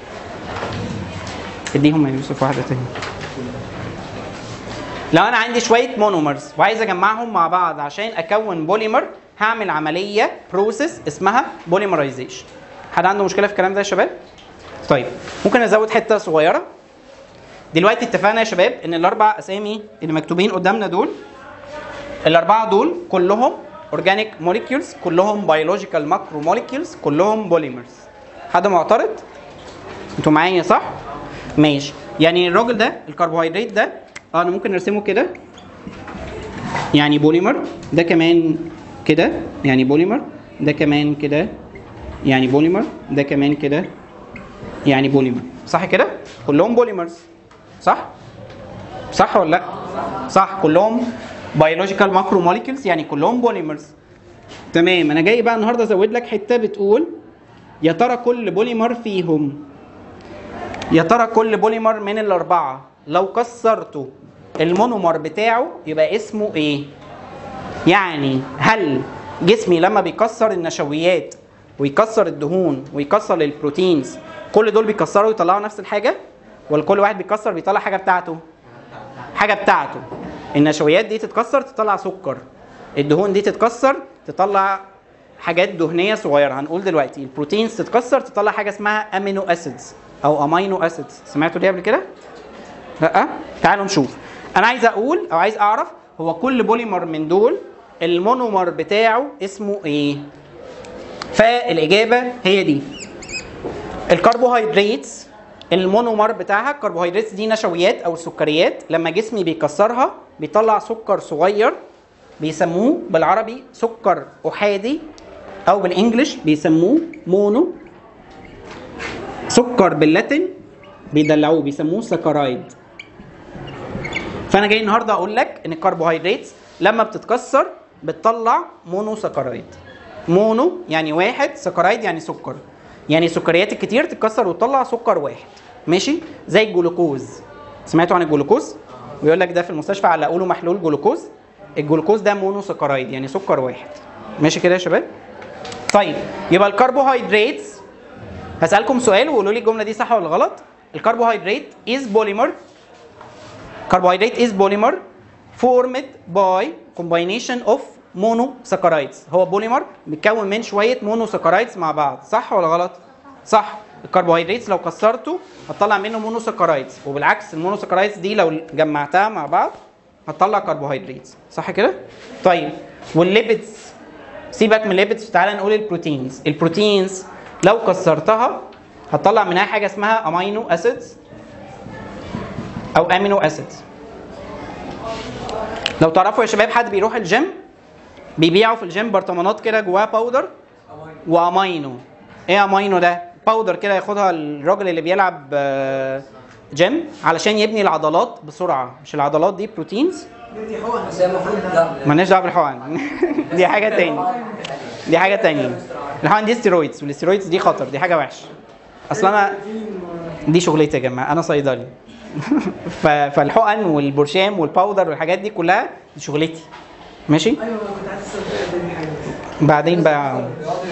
اديهم يا يوسف واحده تاني لو انا عندي شويه مونومرز وعايز اجمعهم مع بعض عشان اكون بوليمر هعمل عمليه بروسيس اسمها بوليمرايزيشن حد عنده مشكله في الكلام ده يا شباب طيب ممكن ازود حته صغيره دلوقتي اتفقنا يا شباب ان الاربع اسامي اللي مكتوبين قدامنا دول الاربعه دول كلهم اورجانيك موليكيولز كلهم بيولوجيكال ماكرو موليكيولز كلهم بوليمرز حد معترض انتوا معايا صح ماشي يعني الراجل ده الكربوهيدرات ده اه انا ممكن ارسمه كده يعني بوليمر ده كمان كده يعني بوليمر ده كمان كده يعني بوليمر ده كمان كده يعني بوليمر صح كده كلهم بوليمرز صح صح ولا لا صح كلهم بيولوجيكال ماكرو موليكيولز يعني كلهم بوليمرز تمام انا جاي بقى النهارده ازود لك حته بتقول يا ترى كل بوليمر فيهم يا ترى كل بوليمر من الاربعه لو كسرته المونومر بتاعه يبقى اسمه ايه يعني هل جسمي لما بيكسر النشويات ويكسر الدهون ويكسر البروتينز كل دول بيكسروا ويطلعوا نفس الحاجه ولا كل واحد بيكسر بيطلع حاجه بتاعته حاجه بتاعته النشويات دي تتكسر تطلع سكر الدهون دي تتكسر تطلع حاجات دهنيه صغيره هنقول دلوقتي البروتينز تتكسر تطلع حاجه اسمها امينو اسيدز او امينو اسيدز سمعتوا دي قبل كده لا تعالوا نشوف انا عايز اقول او عايز اعرف هو كل بوليمر من دول المونومر بتاعه اسمه ايه فالاجابه هي دي الكربوهيدرات المونومر بتاعها الكربوهيدرات دي نشويات او السكريات لما جسمي بيكسرها بيطلع سكر صغير بيسموه بالعربي سكر احادي او بالانجلش بيسموه مونو سكر باللاتين بيدلعوه بيسموه سكرايد فانا جاي النهارده اقول لك ان الكربوهيدرات لما بتتكسر بتطلع مونو سكرايد مونو يعني واحد سكرايد يعني سكر يعني السكريات الكتير تتكسر وتطلع سكر واحد ماشي زي الجلوكوز سمعتوا عن الجلوكوز بيقول لك ده في المستشفى علقوا له محلول جلوكوز الجلوكوز ده مونو سكرايد يعني سكر واحد ماشي كده يا شباب طيب يبقى الكربوهيدرات هسألكم سؤال وقولوا لي الجملة دي صح ولا غلط الكربوهيدرات is polymer carbohydrate is polymer formed by combination of monosaccharides هو بوليمر متكون من شوية monosaccharides مع بعض صح ولا غلط صح الكربوهيدرات لو كسرته هتطلع منه مونوساكرايدز وبالعكس المونوساكرايدز دي لو جمعتها مع بعض هتطلع كربوهيدرات صح كده طيب والليبيدز سيبك من الليبيدز تعالى نقول البروتينز البروتينز لو كسرتها هتطلع منها حاجه اسمها امينو اسيدز او امينو اسيدز لو تعرفوا يا شباب حد بيروح الجيم بيبيعوا في الجيم برطمانات كده جواها باودر وامينو ايه امينو ده باودر كده ياخدها الراجل اللي بيلعب آه، جيم علشان يبني العضلات بسرعه مش العضلات دي بروتينز دي حقن بس هي المفروض لا مالناش دعوه بالحقن دي حاجه تاني دي حاجه تانية الحقن دي ستيرويدز والستيرويدز دي خطر دي حاجه وحشه اصل انا دي شغلتي يا جماعه انا صيدلي ف- فالحقن والبرشام والباودر والحاجات دي كلها دي شغلتي ماشي ايوه انا كنت عايز اسال دي حاجه بعدين بقى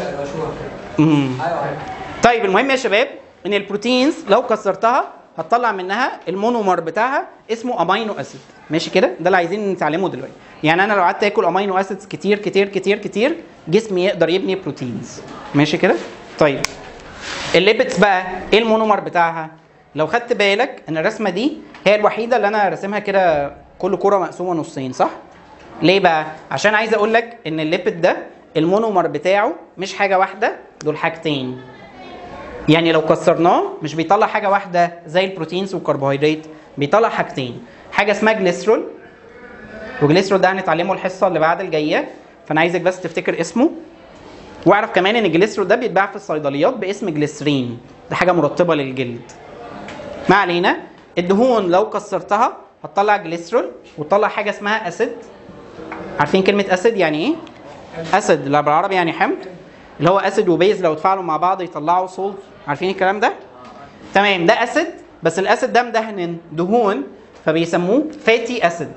امم طيب المهم يا شباب ان البروتينز لو كسرتها هتطلع منها المونومر بتاعها اسمه امينو اسيد ماشي كده ده اللي عايزين نتعلمه دلوقتي يعني انا لو قعدت اكل امينو اسيدز كتير كتير كتير كتير جسمي يقدر يبني بروتينز ماشي كده طيب الليبيدز بقى ايه المونومر بتاعها لو خدت بالك ان الرسمه دي هي الوحيده اللي انا راسمها كده كل كره مقسومه نصين صح ليه بقى عشان عايز اقول لك ان الليبيد ده المونومر بتاعه مش حاجه واحده دول حاجتين يعني لو كسرناه مش بيطلع حاجه واحده زي البروتينز والكربوهيدرات بيطلع حاجتين حاجه اسمها جليسرول وجليسرول ده هنتعلمه الحصه اللي بعد الجايه فانا عايزك بس تفتكر اسمه واعرف كمان ان الجليسرول ده بيتباع في الصيدليات باسم جليسرين ده حاجه مرطبه للجلد ما علينا الدهون لو كسرتها هتطلع جليسرول وتطلع حاجه اسمها اسيد عارفين كلمه اسيد يعني ايه اسيد اللي بالعربي يعني حمض اللي هو اسيد وبيز لو اتفاعلوا مع بعض يطلعوا صولت عارفين الكلام ده تمام ده اسيد بس الاسيد ده مدهن دهون فبيسموه فاتي اسيد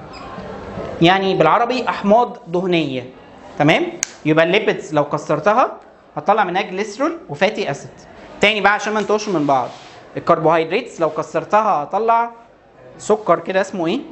يعني بالعربي احماض دهنيه تمام يبقى الليبيدز لو كسرتها هتطلع منها جليسرول وفاتي اسيد تاني بقى عشان ما نتوهش من بعض الكربوهيدرات لو كسرتها هطلع سكر كده اسمه ايه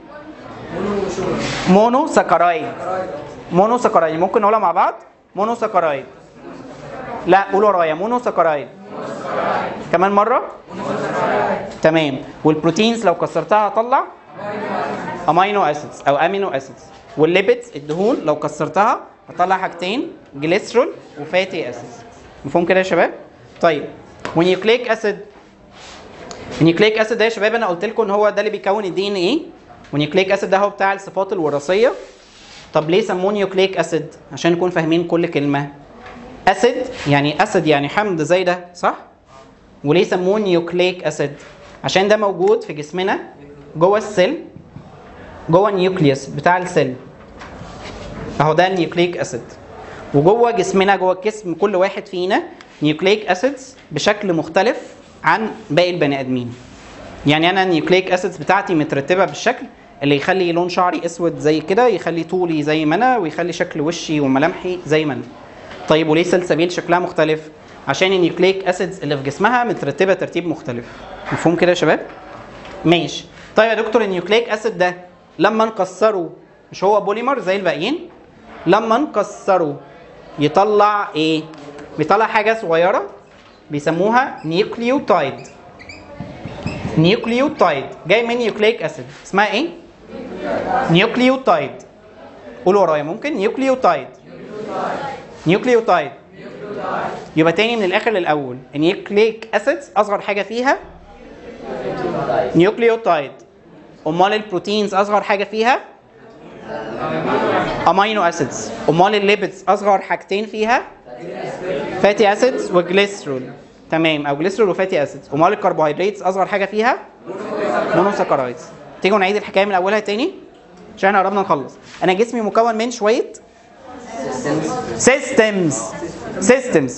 مونو سكرايد مونو سكرايد ممكن نقولها مع بعض مونو سكرايد لا قول ورايا مونو سكرايد كمان مره تمام والبروتينز لو كسرتها هطلع امينو اسيدز او امينو اسيدز والليبيدز الدهون لو كسرتها هطلع حاجتين جليسرول وفاتي اسيدز مفهوم كده يا شباب طيب ونيوكليك اسيد النيوكليك اسيد ده يا شباب انا قلت لكم ان هو ده اللي بيكون الدي ان ايه والنيوكليك اسيد ده هو بتاع الصفات الوراثيه طب ليه سموه نيوكليك اسيد عشان نكون فاهمين كل كلمه اسيد يعني اسيد يعني حمض زي ده صح وليه سموه نيوكليك اسيد عشان ده موجود في جسمنا جوه السيل جوه النيوكليوس بتاع السيل اهو ده النيوكليك اسيد وجوه جسمنا جوه الجسم كل واحد فينا نيوكليك اسيدز بشكل مختلف عن باقي البني ادمين يعني انا النيوكليك اسيدز بتاعتي مترتبه بالشكل اللي يخلي لون شعري اسود زي كده يخلي طولي زي ما انا ويخلي شكل وشي وملامحي زي ما انا طيب وليه سلسبيل شكلها مختلف عشان النيوكليك اسيدز اللي في جسمها مترتبه ترتيب مختلف مفهوم كده يا شباب ماشي طيب يا دكتور النيوكليك اسيد ده لما نكسره مش هو بوليمر زي الباقيين لما نكسره يطلع ايه بيطلع حاجه صغيره بيسموها نيوكليوتايد نيوكليوتايد جاي من نيوكليك اسيد اسمها ايه نيوكليوتايد قولوا ورايا ممكن نيوكليوتايد نيوكليوتايد يبقى تاني من الاخر للاول النيوكليك اسيدز اصغر حاجه فيها نيوكليوتايد امال البروتينز اصغر حاجه فيها امينو اسيدز امال الليبيدز اصغر حاجتين فيها فاتي اسيدز وجليسرول تمام او جليسرول وفاتي اسيدز امال الكربوهيدرات اصغر حاجه فيها مونوساكرايدز تيجوا نعيد الحكايه من اولها تاني عشان احنا قربنا نخلص انا جسمي مكون من شويه systems systems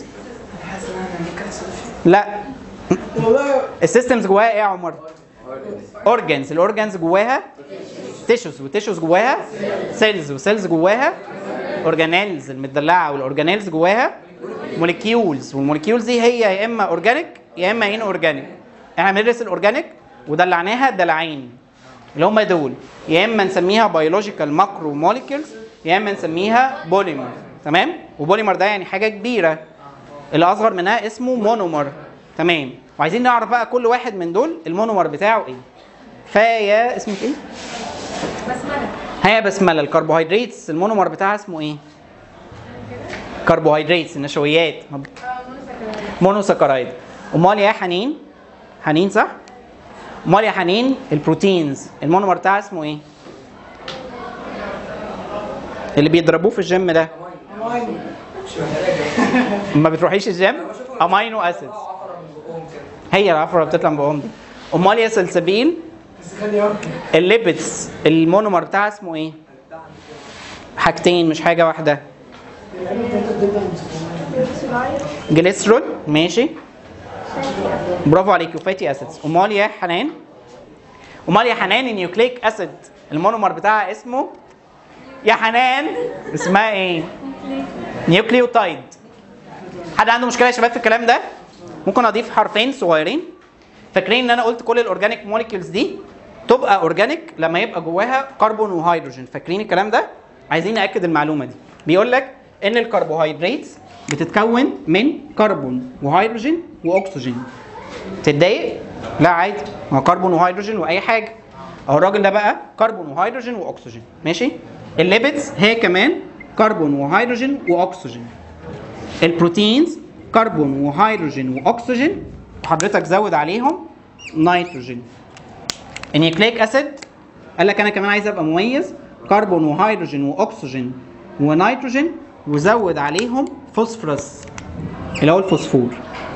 لا والله السيستمز جواها ايه يا عمر؟ اورجانز الاورجانز جواها تيشوز والتيشوز جواها سيلز والسيلز جواها اورجانيلز المدلعه والاورجانيلز جواها موليكيولز والموليكيولز دي هي يا اما اورجانيك يا اما ان اورجانيك احنا بندرس الاورجانيك ودلعناها دلعين اللي هم دول يا اما نسميها بيولوجيكال ماكرو موليكيولز يا اما نسميها بوليمر تمام وبوليمر ده يعني حاجه كبيره اللي اصغر منها اسمه مونومر تمام وعايزين نعرف بقى كل واحد من دول المونومر بتاعه ايه فيا اسمك ايه بسملة هي بسمله الكربوهيدراتس المونومر بتاعها اسمه ايه كربوهيدراتس النشويات مونوساكرايد امال يا حنين حنين صح امال يا حنين البروتينز المونومر بتاعها اسمه ايه اللي بيضربوه في الجيم ده ماين ما بتروحيش الجيم امينو اسيدز هي العفره اللي بتطلع من بقهم دي امال يا سلسبيل بس خلي بالك الليبيدز المونومر بتاعها اسمه ايه حاجتين مش حاجه واحده جليسرول ماشي برافو عليك وفاتي اسيدز امال يا حنان امال يا حنان النيوكليك اسيد المونومر بتاعها اسمه يا حنان اسمها ايه نيوكليوتايد حد عنده مشكله يا شباب في الكلام ده ممكن اضيف حرفين صغيرين فاكرين ان انا قلت كل الاورجانيك موليكيولز دي تبقى اورجانيك لما يبقى جواها كربون وهيدروجين فاكرين الكلام ده عايزين ناكد المعلومه دي بيقول لك ان الكربوهيدرات بتتكون من كربون وهيدروجين واكسجين تتضايق لا عادي ما هو كربون وهيدروجين واي حاجه اهو الراجل ده بقى كربون وهيدروجين واكسجين ماشي الليبيدز هي كمان كربون وهيدروجين واكسجين البروتينز كربون وهيدروجين واكسجين وحضرتك زود عليهم نيتروجين النيوكليك اسيد قال لك انا كمان عايز ابقى مميز كربون وهيدروجين واكسجين ونيتروجين وزود عليهم فوسفورس اللي هو الفوسفور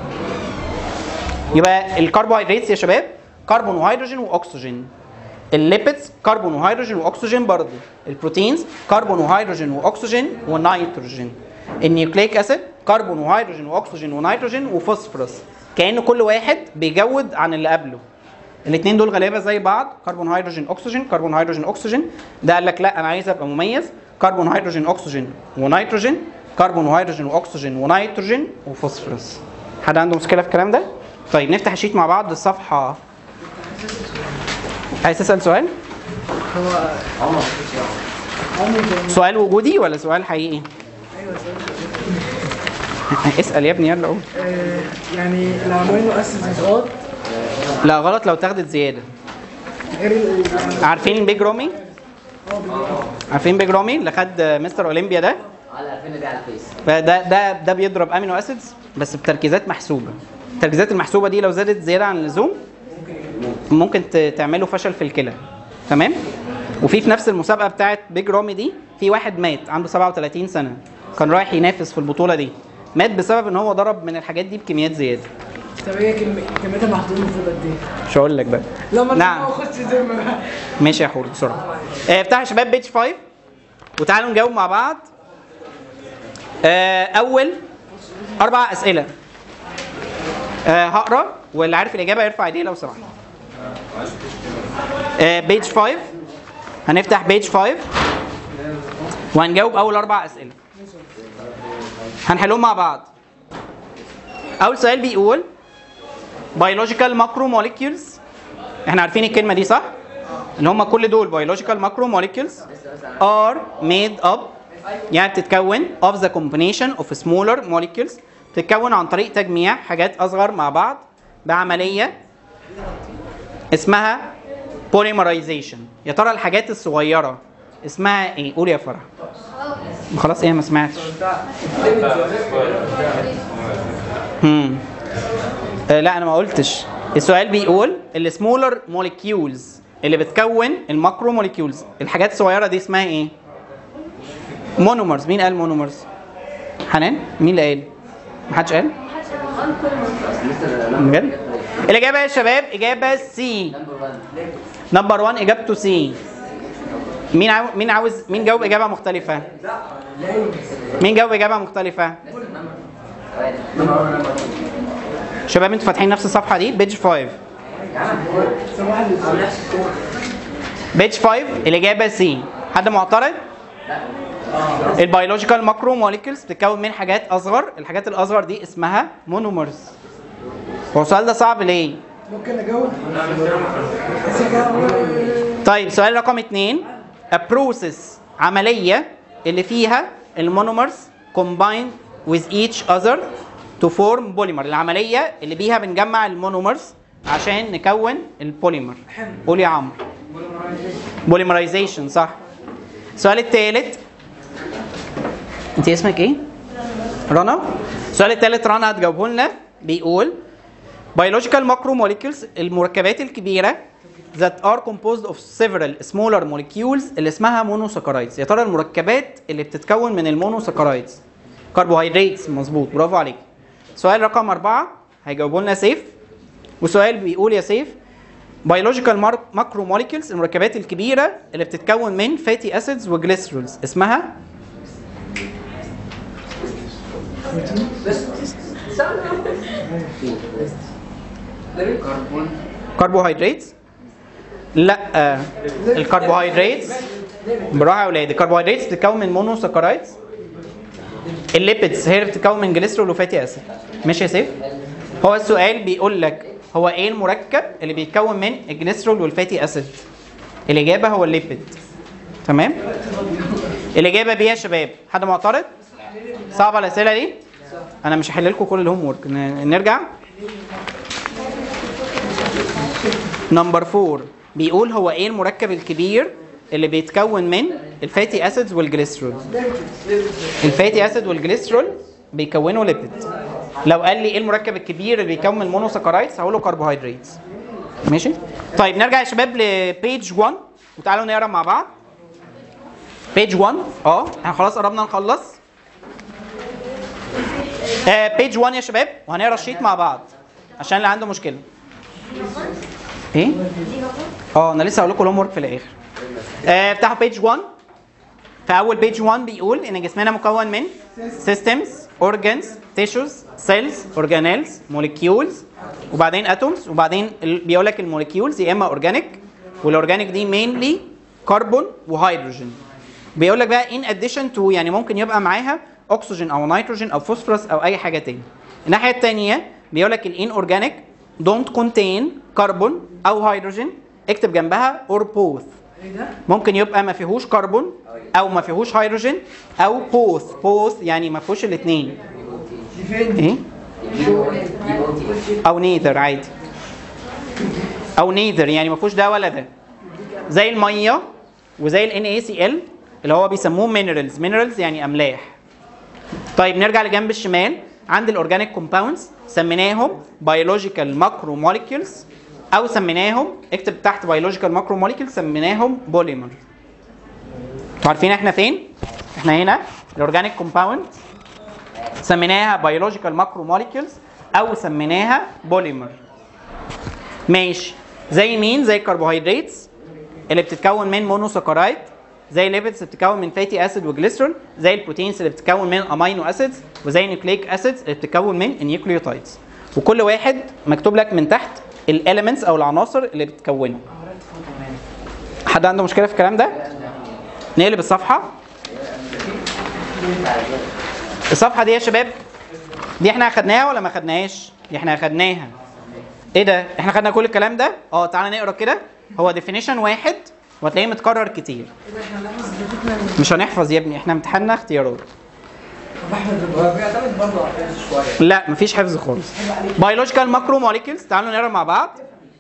يبقى الكربوهيدرات يا شباب كربون وهيدروجين واكسجين الليبيدز كربون وهيدروجين واكسجين برضه البروتينز كربون وهيدروجين واكسجين ونيتروجين النيوكليك اسيد كربون وهيدروجين واكسجين ونيتروجين وفوسفورس كأن كل واحد بيجود عن اللي قبله الاثنين دول غالبا زي بعض كربون هيدروجين اكسجين كربون هيدروجين اكسجين ده قال لك لا انا عايز ابقى مميز كربون هيدروجين اكسجين ونيتروجين كربون وهيدروجين واكسجين ونيتروجين وفوسفورس حد عنده مشكله في الكلام ده طيب نفتح الشيت مع بعض الصفحه عايز تسال سؤال سؤال وجودي ولا سؤال حقيقي اسال يا ابني يلا قول آه، يعني الامينو اسيدز غلط لا غلط لو اتاخدت زياده غير ال- عارفين بيج رامي عارفين بيج رامي اللي خد مستر اولمبيا ده على عارفين دي على الفيس فده ده ده بيضرب امينو اسيدز بس بتركيزات محسوبه التركيزات المحسوبه دي لو زادت زياده عن اللزوم ممكن ت- تعمله فشل في الكلى تمام وفي في نفس المسابقه بتاعت بيج رامي دي في واحد مات عنده 37 سنه كان رايح ينافس في البطوله دي مات بسبب ان هو ضرب من الحاجات دي بكميات زياده طب هي كم- كميتها محدوده المفروض قد ايه؟ مش هقول لك بقى لما نعم. نعم اخش زي ما ماشي يا حور بسرعه آه، افتحوا يا شباب بيج 5 وتعالوا نجاوب مع بعض آه، اول اربع اسئله آه، هقرا واللي عارف الاجابه يرفع ايديه لو سمحت آه، بيج 5 هنفتح بيج 5 وهنجاوب اول اربع اسئله هنحلهم مع بعض اول سؤال بيقول biological macromolecules احنا عارفين الكلمه دي صح اللي هم كل دول biological macromolecules are made up يعني بتتكون of the combination of smaller molecules بتتكون عن طريق تجميع حاجات اصغر مع بعض بعمليه اسمها polymerization يا ترى الحاجات الصغيره اسمها ايه قول يا فرح خلاص ايه ما سمعتش امم آه، لا انا ما قلتش السؤال بيقول السمولر موليكيولز اللي بتكون الماكرو موليكيولز الحاجات الصغيره دي اسمها ايه مونومرز مين قال مونومرز حنان مين اللي قال محدش قال بجد الاجابه يا شباب اجابه سي نمبر 1 نمبر 1 اجابته سي مين عاو... مين عاوز مين جاوب اجابه مختلفه مين جاوب اجابه مختلفه شباب انتوا فاتحين نفس الصفحه دي بيج 5 بيج 5 الاجابه سي حد معترض البيولوجيكال ماكرو موليكيولز بتتكون من حاجات اصغر الحاجات الاصغر دي اسمها مونومرز هو السؤال ده صعب ليه ممكن اجاوب طيب سؤال رقم اتنين a process عملية اللي فيها المونومرز combine with each other to form polymer العملية اللي بيها بنجمع المونومرز عشان نكون البوليمر قول يا عمرو بوليمرايزيشن صح السؤال الثالث انت اسمك ايه؟ رنا السؤال الثالث رنا هتجاوبه لنا بيقول biological macromolecules المركبات الكبيرة that are composed of several smaller molecules اللي اسمها monosaccharides يا ترى المركبات اللي بتتكون من المونوساكرايدز كربوهيدرات مظبوط برافو عليك سؤال رقم أربعة هيجاوبوا لنا سيف وسؤال بيقول يا سيف biological macromolecules المركبات الكبيرة اللي بتتكون من fatty acids وجليسرولز اسمها كربون كربوهيدرات لا آه، الكربوهيدرات براحه يا اولاد الكربوهيدرات بتتكون من مونوساكرايدز الليبيدز هي اللي بتتكون من جليسرول وفاتي اسيد ماشي يا سيف هو السؤال بيقول لك هو ايه المركب اللي بيتكون من الجليسرول والفاتي اسيد الاجابه هو الليبيد تمام الاجابه بي يا شباب حد معترض صعبه الاسئله دي انا مش هحل لكم كل الهوم ورك ن- نرجع نمبر 4 بيقول هو ايه المركب الكبير اللي بيتكون من الفاتي اسيدز والجليسرول الفاتي اسيد والجليسرول بيكونوا ليبيد لو قال لي ايه المركب الكبير اللي بيكون المونوساكرايدز هقول له كربوهيدرات ماشي طيب نرجع يا شباب لبيج 1 وتعالوا نقرا مع بعض بيج 1 اه احنا خلاص قربنا نخلص آه بيج 1 يا شباب وهنقرا الشيت مع بعض عشان اللي عنده مشكله ايه اه انا لسه هقول لكم الهوم ورك في الاخر آه افتحوا بيج 1 في اول بيج 1 بيقول ان جسمنا مكون من systems organs tissues cells organelles molecules وبعدين atoms وبعدين ال- بيقول لك الموليكيولز يا اما اورجانيك والاورجانيك دي mainly كربون وهيدروجين بيقول لك بقى in addition to يعني ممكن يبقى معاها اكسجين او نيتروجين او فوسفورس او اي حاجه تاني الناحيه الثانيه بيقول لك الان اورجانيك don't contain كربون او هيدروجين اكتب جنبها or both ممكن يبقى ما فيهوش كربون او ما فيهوش هيدروجين او بوث بوث يعني ما فيهوش الاثنين دي فين؟ ايه او نيذر عادي او نيذر يعني ما فيهوش ده ولا ده زي الميه وزي ال NaCl اللي هو بيسموه مينرالز مينرالز يعني املاح طيب نرجع لجنب الشمال عند الاورجانيك كومباوندز سميناهم بيولوجيكال ماكرو موليكيولز او سميناهم اكتب تحت بيولوجيكال ماكرو موليكيولز سميناهم بوليمر انتوا عارفين احنا فين احنا هنا الاورجانيك كومباوند سميناها بيولوجيكال ماكرو موليكيولز او سميناها بوليمر ماشي زي مين زي الكربوهيدرات اللي بتتكون من مونوساكرايد زي الليبيدز اللي بتتكون من فاتي اسيد وجليسرول زي البروتينز اللي بتتكون من امينو اسيدز وزي النيوكليك اسيدز اللي بتتكون من النيوكليوتايدز وكل واحد مكتوب لك من تحت الاليمنتس او العناصر اللي بتكونه حد عنده مشكله في الكلام ده نقلب الصفحه الصفحه دي يا شباب دي احنا اخدناها ولا ما اخدناهاش دي احنا اخدناها ايه ده احنا خدنا كل الكلام ده اه تعالى نقرا كده هو ديفينيشن واحد وهتلاقيه متكرر كتير مش هنحفظ يا ابني احنا امتحاننا اختيارات هو بيعتمد برضه على الحفظ شويه لا مفيش حفظ خالص بيولوجيكال ماكرو موليكيولز تعالوا نقرا مع بعض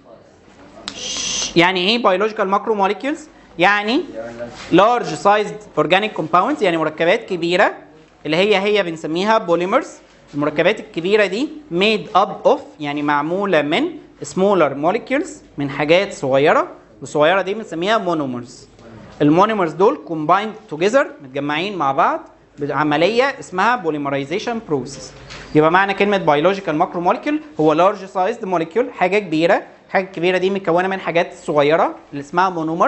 يعني ايه بيولوجيكال ماكرو موليكيولز يعني لارج سايزد اورجانيك كومباوندز يعني مركبات كبيره اللي هي هي بنسميها بوليمرز المركبات الكبيره دي ميد اب اوف يعني معموله من سمولر موليكيولز من حاجات صغيره والصغيره دي بنسميها مونومرز المونومرز دول كومبايند توجذر متجمعين مع بعض بعمليه اسمها بوليمرايزيشن بروسيس يبقى معنى كلمه بيولوجيكال ماكرو موليكيول هو لارج سايزد موليكيول حاجه كبيره الحاجه الكبيره دي متكونه من حاجات صغيره اللي اسمها مونومرز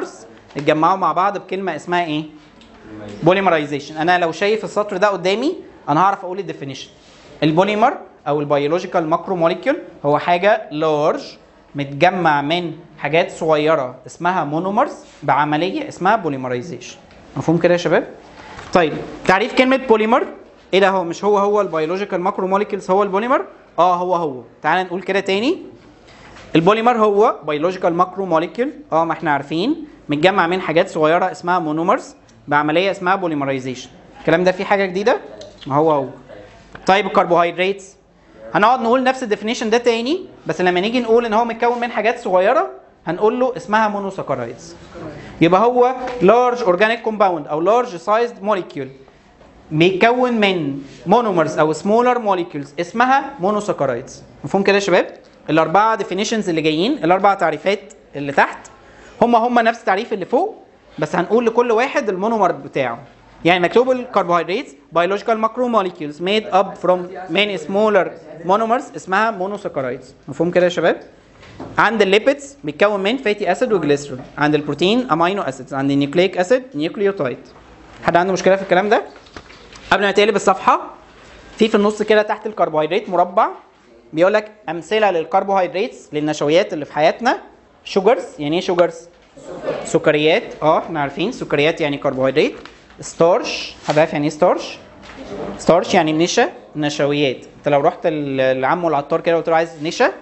اتجمعوا مع بعض بكلمه اسمها ايه بوليمرايزيشن انا لو شايف السطر ده قدامي انا هعرف اقول الديفينيشن البوليمر او البيولوجيكال ماكرو موليكيول هو حاجه لارج متجمع من حاجات صغيره اسمها مونومرز بعمليه اسمها بوليمرايزيشن مفهوم كده يا شباب طيب تعريف كلمه بوليمر ايه ده هو مش هو هو البيولوجيكال ماكرو موليكيولز هو البوليمر اه هو هو تعال نقول كده تاني البوليمر هو بيولوجيكال ماكرو موليكيول اه ما احنا عارفين متجمع من حاجات صغيره اسمها مونومرز بعمليه اسمها بوليمرايزيشن الكلام ده فيه حاجه جديده ما هو هو طيب الكربوهيدرات هنقعد نقول نفس الديفينيشن ده تاني بس لما نيجي نقول ان هو متكون من حاجات صغيره هنقول له اسمها مونوساكرايدز يبقى هو لارج اورجانيك كومباوند او لارج سايزد موليكيول بيتكون من مونومرز او سمولر موليكيولز اسمها مونوساكرايدز مفهوم كده يا شباب الاربعه ديفينيشنز اللي جايين الاربع تعريفات اللي تحت هم هم نفس التعريف اللي فوق بس هنقول لكل واحد المونومر بتاعه يعني مكتوب الكربوهيدرات biological macromolecules made up from many smaller monomers اسمها مونوساكرايدز مفهوم كده يا شباب عند الليبيدز بيتكون من فاتي اسيد وجليسرول عند البروتين امينو اسيدز عند النيوكليك اسيد نيوكليوتايد حد عنده مشكله في الكلام ده قبل ما تقلب الصفحه في في النص كده تحت الكربوهيدرات مربع بيقول لك امثله للكربوهيدرات للنشويات اللي في حياتنا شوجرز يعني ايه شوجرز سكريات اه احنا عارفين سكريات يعني كربوهيدرات ستارش حد عارف يعني ايه ستارش ستارش يعني نشا نشويات انت لو رحت ال- لعمه العطار كده وقلت له عايز نشا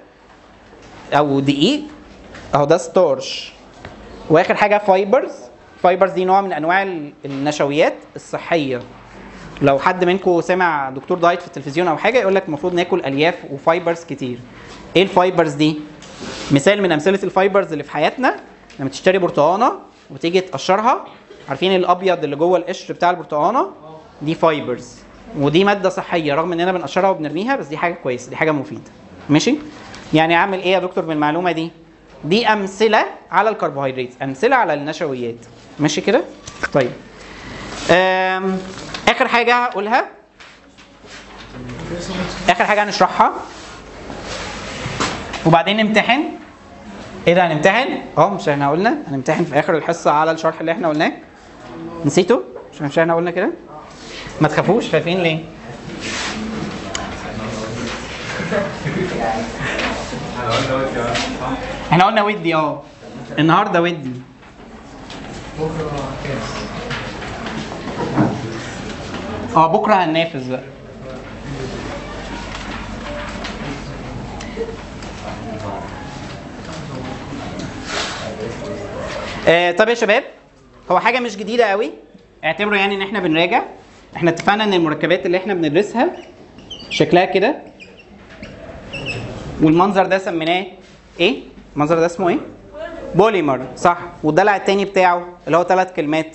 او دقيق اهو ده ستارش واخر حاجه فايبرز فايبرز دي نوع من انواع ال- النشويات الصحيه لو حد منكم سمع دكتور دايت في التلفزيون او حاجه يقول لك المفروض ناكل الياف وفايبرز كتير ايه الفايبرز دي مثال من امثله الفايبرز اللي في حياتنا لما تشتري برتقانه وتيجي تقشرها عارفين الابيض اللي جوه القشر بتاع البرتقانه دي فايبرز ودي ماده صحيه رغم اننا بنقشرها وبنرميها بس دي حاجه كويسه دي حاجه مفيده ماشي يعني اعمل ايه يا دكتور بالمعلومه دي دي امثله على الكربوهيدرات امثله على النشويات ماشي كده طيب أم، اخر حاجه هقولها اخر حاجه هنشرحها وبعدين نمتحن ايه ده هنمتحن اه مش احنا قلنا هنمتحن في اخر الحصه على الشرح اللي احنا قلناه نسيته مش مش احنا قلنا كده ما تخافوش خايفين ليه احنا قلنا ودي اه النهارده ودي اه بكره هننافس بقى آه طب يا شباب هو حاجه مش جديده قوي اعتبروا يعني ان احنا بنراجع احنا اتفقنا ان المركبات اللي احنا بندرسها شكلها كده والمنظر ده سميناه ايه المنظر ده اسمه ايه بوليمر صح والضلع التاني بتاعه اللي هو ثلاث كلمات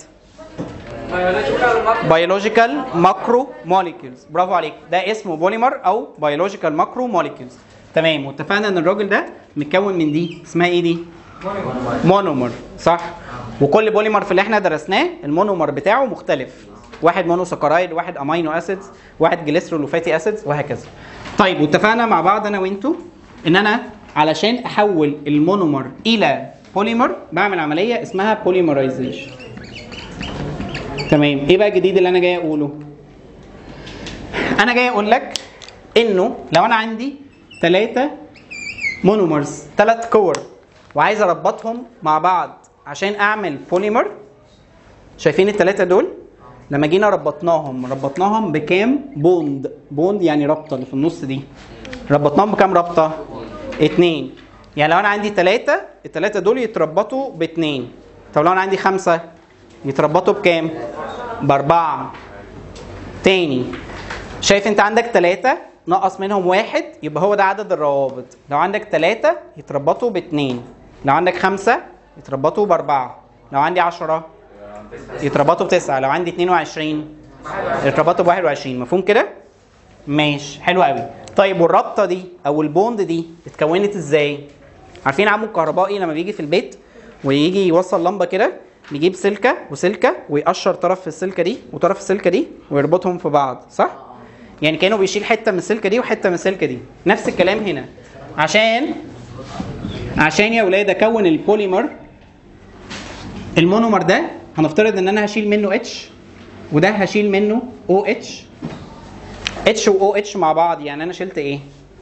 بيولوجيكال ماكرو موليكيولز برافو عليك ده اسمه بوليمر او بيولوجيكال ماكرو موليكيولز تمام واتفقنا ان الراجل ده متكون من دي اسمها ايه دي مونومر صح وكل بوليمر في اللي احنا درسناه المونومر بتاعه مختلف واحد مونوساكرايد واحد امينو اسيدز واحد جليسرول وفاتي اسيدز وهكذا طيب واتفقنا مع بعض انا وانتوا ان انا علشان احول المونومر الى بوليمر بعمل عمليه اسمها بوليمرايزيشن تمام ايه بقى الجديد اللي انا جاي اقوله انا جاي اقول لك انه لو انا عندي ثلاثة مونومرز ثلاث كور وعايز اربطهم مع بعض عشان اعمل بوليمر شايفين الثلاثة دول لما جينا ربطناهم ربطناهم بكام بوند بوند يعني رابطة اللي في النص دي ربطناهم بكام رابطة اتنين يعني لو انا عندي ثلاثة الثلاثة دول يتربطوا باتنين طب لو انا عندي خمسة يتربطوا بكام باربعة تاني شايف انت عندك ثلاثة نقص منهم واحد يبقى هو ده عدد الروابط لو عندك ثلاثة يتربطوا باتنين لو عندك خمسة يتربطوا بأربعة لو عندي عشرة يتربطوا بتسعة لو عندي 22 يتربطوا ب 21 مفهوم كده؟ ماشي حلو قوي طيب والرابطة دي أو البوند دي اتكونت ازاي؟ عارفين عمو الكهربائي لما بيجي في البيت ويجي يوصل لمبة كده بيجيب سلكة وسلكة ويقشر طرف في السلكة دي وطرف السلكة دي ويربطهم في بعض صح؟ يعني كانه بيشيل حته من السلكه دي وحته من السلكه دي نفس الكلام هنا عشان عشان يا ولاد اكون البوليمر المونومر ده هنفترض ان انا هشيل منه اتش وده هشيل منه او اتش اتش و او اتش مع بعض يعني انا شلت ايه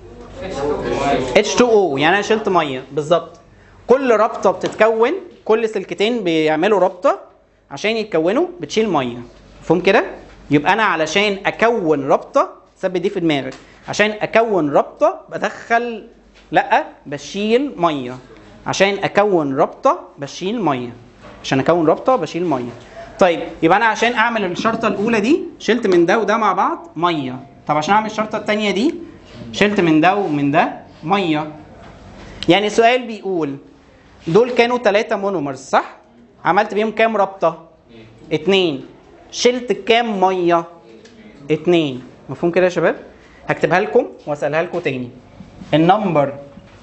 H2O يعني انا شلت ميه بالظبط كل رابطه بتتكون كل سلكتين بيعملوا رابطه عشان يتكونوا بتشيل ميه مفهوم كده يبقى انا علشان اكون رابطه ثبت دي في دماغك عشان اكون رابطه بدخل لا بشيل ميه عشان اكون رابطه بشيل ميه عشان اكون رابطه بشيل ميه طيب يبقى انا عشان اعمل الشرطه الاولى دي شلت من ده وده مع بعض ميه طب عشان اعمل الشرطه الثانيه دي شلت من ده ومن ده ميه يعني السؤال بيقول دول كانوا ثلاثة مونومرز صح؟ عملت بيهم كام رابطة؟ اتنين شلت كام مية؟ اتنين مفهوم كده يا شباب؟ هكتبها لكم واسألها لكم تاني النمبر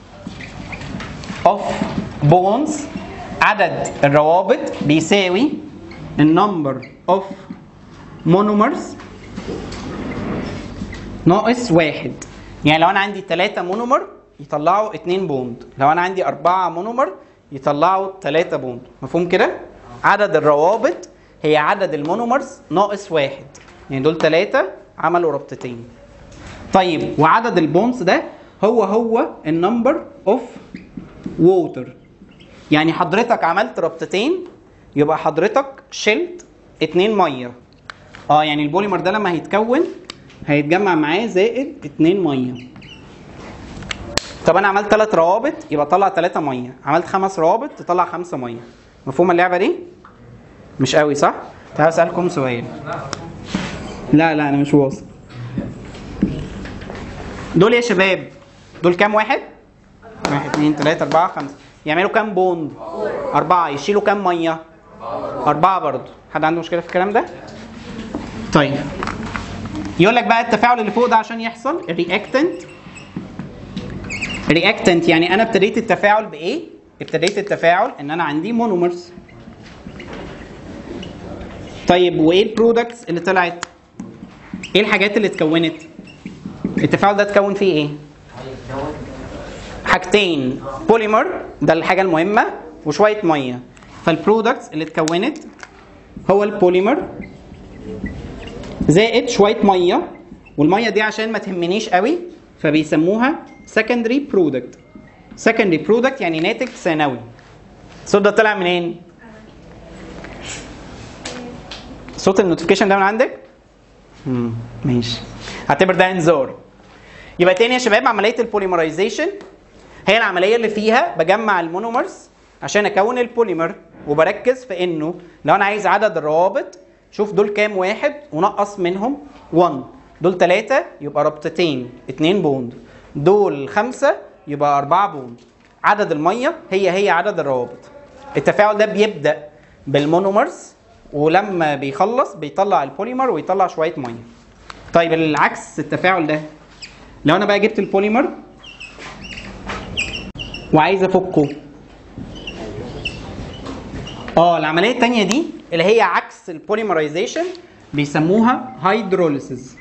اوف بونز عدد الروابط بيساوي النمبر اوف مونومرز ناقص واحد يعني لو انا عندي ثلاثة مونومر يطلعوا اتنين بوند لو انا عندي أربعة مونومر يطلعوا ثلاثة بوند مفهوم كده عدد الروابط هي عدد المونومرز ناقص واحد يعني دول ثلاثة عملوا رابطتين طيب وعدد البونز ده هو هو النمبر اوف ووتر يعني حضرتك عملت رابطتين يبقى حضرتك شلت اتنين ميه اه يعني البوليمر ده لما هيتكون هيتجمع معاه زائد اتنين ميه طب انا عملت ثلاث روابط يبقى طلع ثلاثة ميه عملت خمس روابط تطلع خمسة ميه مفهوم اللعبه دي مش قوي صح تعالوا اسالكم سؤال لا لا انا مش واثق دول يا شباب دول كام واحد واحد اتنين تلاتة أربعة خمسة يعملوا كام بوند أربعة يشيلوا كام مية أربعة برضو حد عنده مشكلة في الكلام ده طيب يقول لك بقى التفاعل اللي فوق ده عشان يحصل الرياكتنت رياكتنت يعني انا ابتديت التفاعل بايه ابتديت التفاعل ان انا عندي مونومرز طيب وايه البرودكتس اللي طلعت ايه الحاجات اللي اتكونت التفاعل ده اتكون فيه ايه حاجتين بوليمر ده الحاجه المهمه وشويه ميه فالبرودكتس اللي اتكونت هو البوليمر زائد شويه ميه والميه دي عشان ما تهمنيش قوي فبيسموها secondary product secondary product يعني ناتج ثانوي الصوت ده طلع منين صوت النوتيفيكيشن ده من عندك امم ماشي هعتبر ده انذار يبقى تاني يا شباب عمليه البوليمرايزيشن هي العمليه اللي فيها بجمع المونومرز عشان اكون البوليمر وبركز في انه لو انا عايز عدد الروابط شوف دول كام واحد ونقص منهم 1 دول ثلاثة يبقى ربطتين اتنين بوند دول خمسة يبقى أربعة بوند عدد المية هي هي عدد الروابط التفاعل ده بيبدأ بالمونومرز ولما بيخلص بيطلع البوليمر ويطلع شوية مية طيب العكس التفاعل ده لو انا بقى جبت البوليمر وعايز افكه اه العمليه الثانيه دي اللي هي عكس البوليمرايزيشن بيسموها هيدروليسيس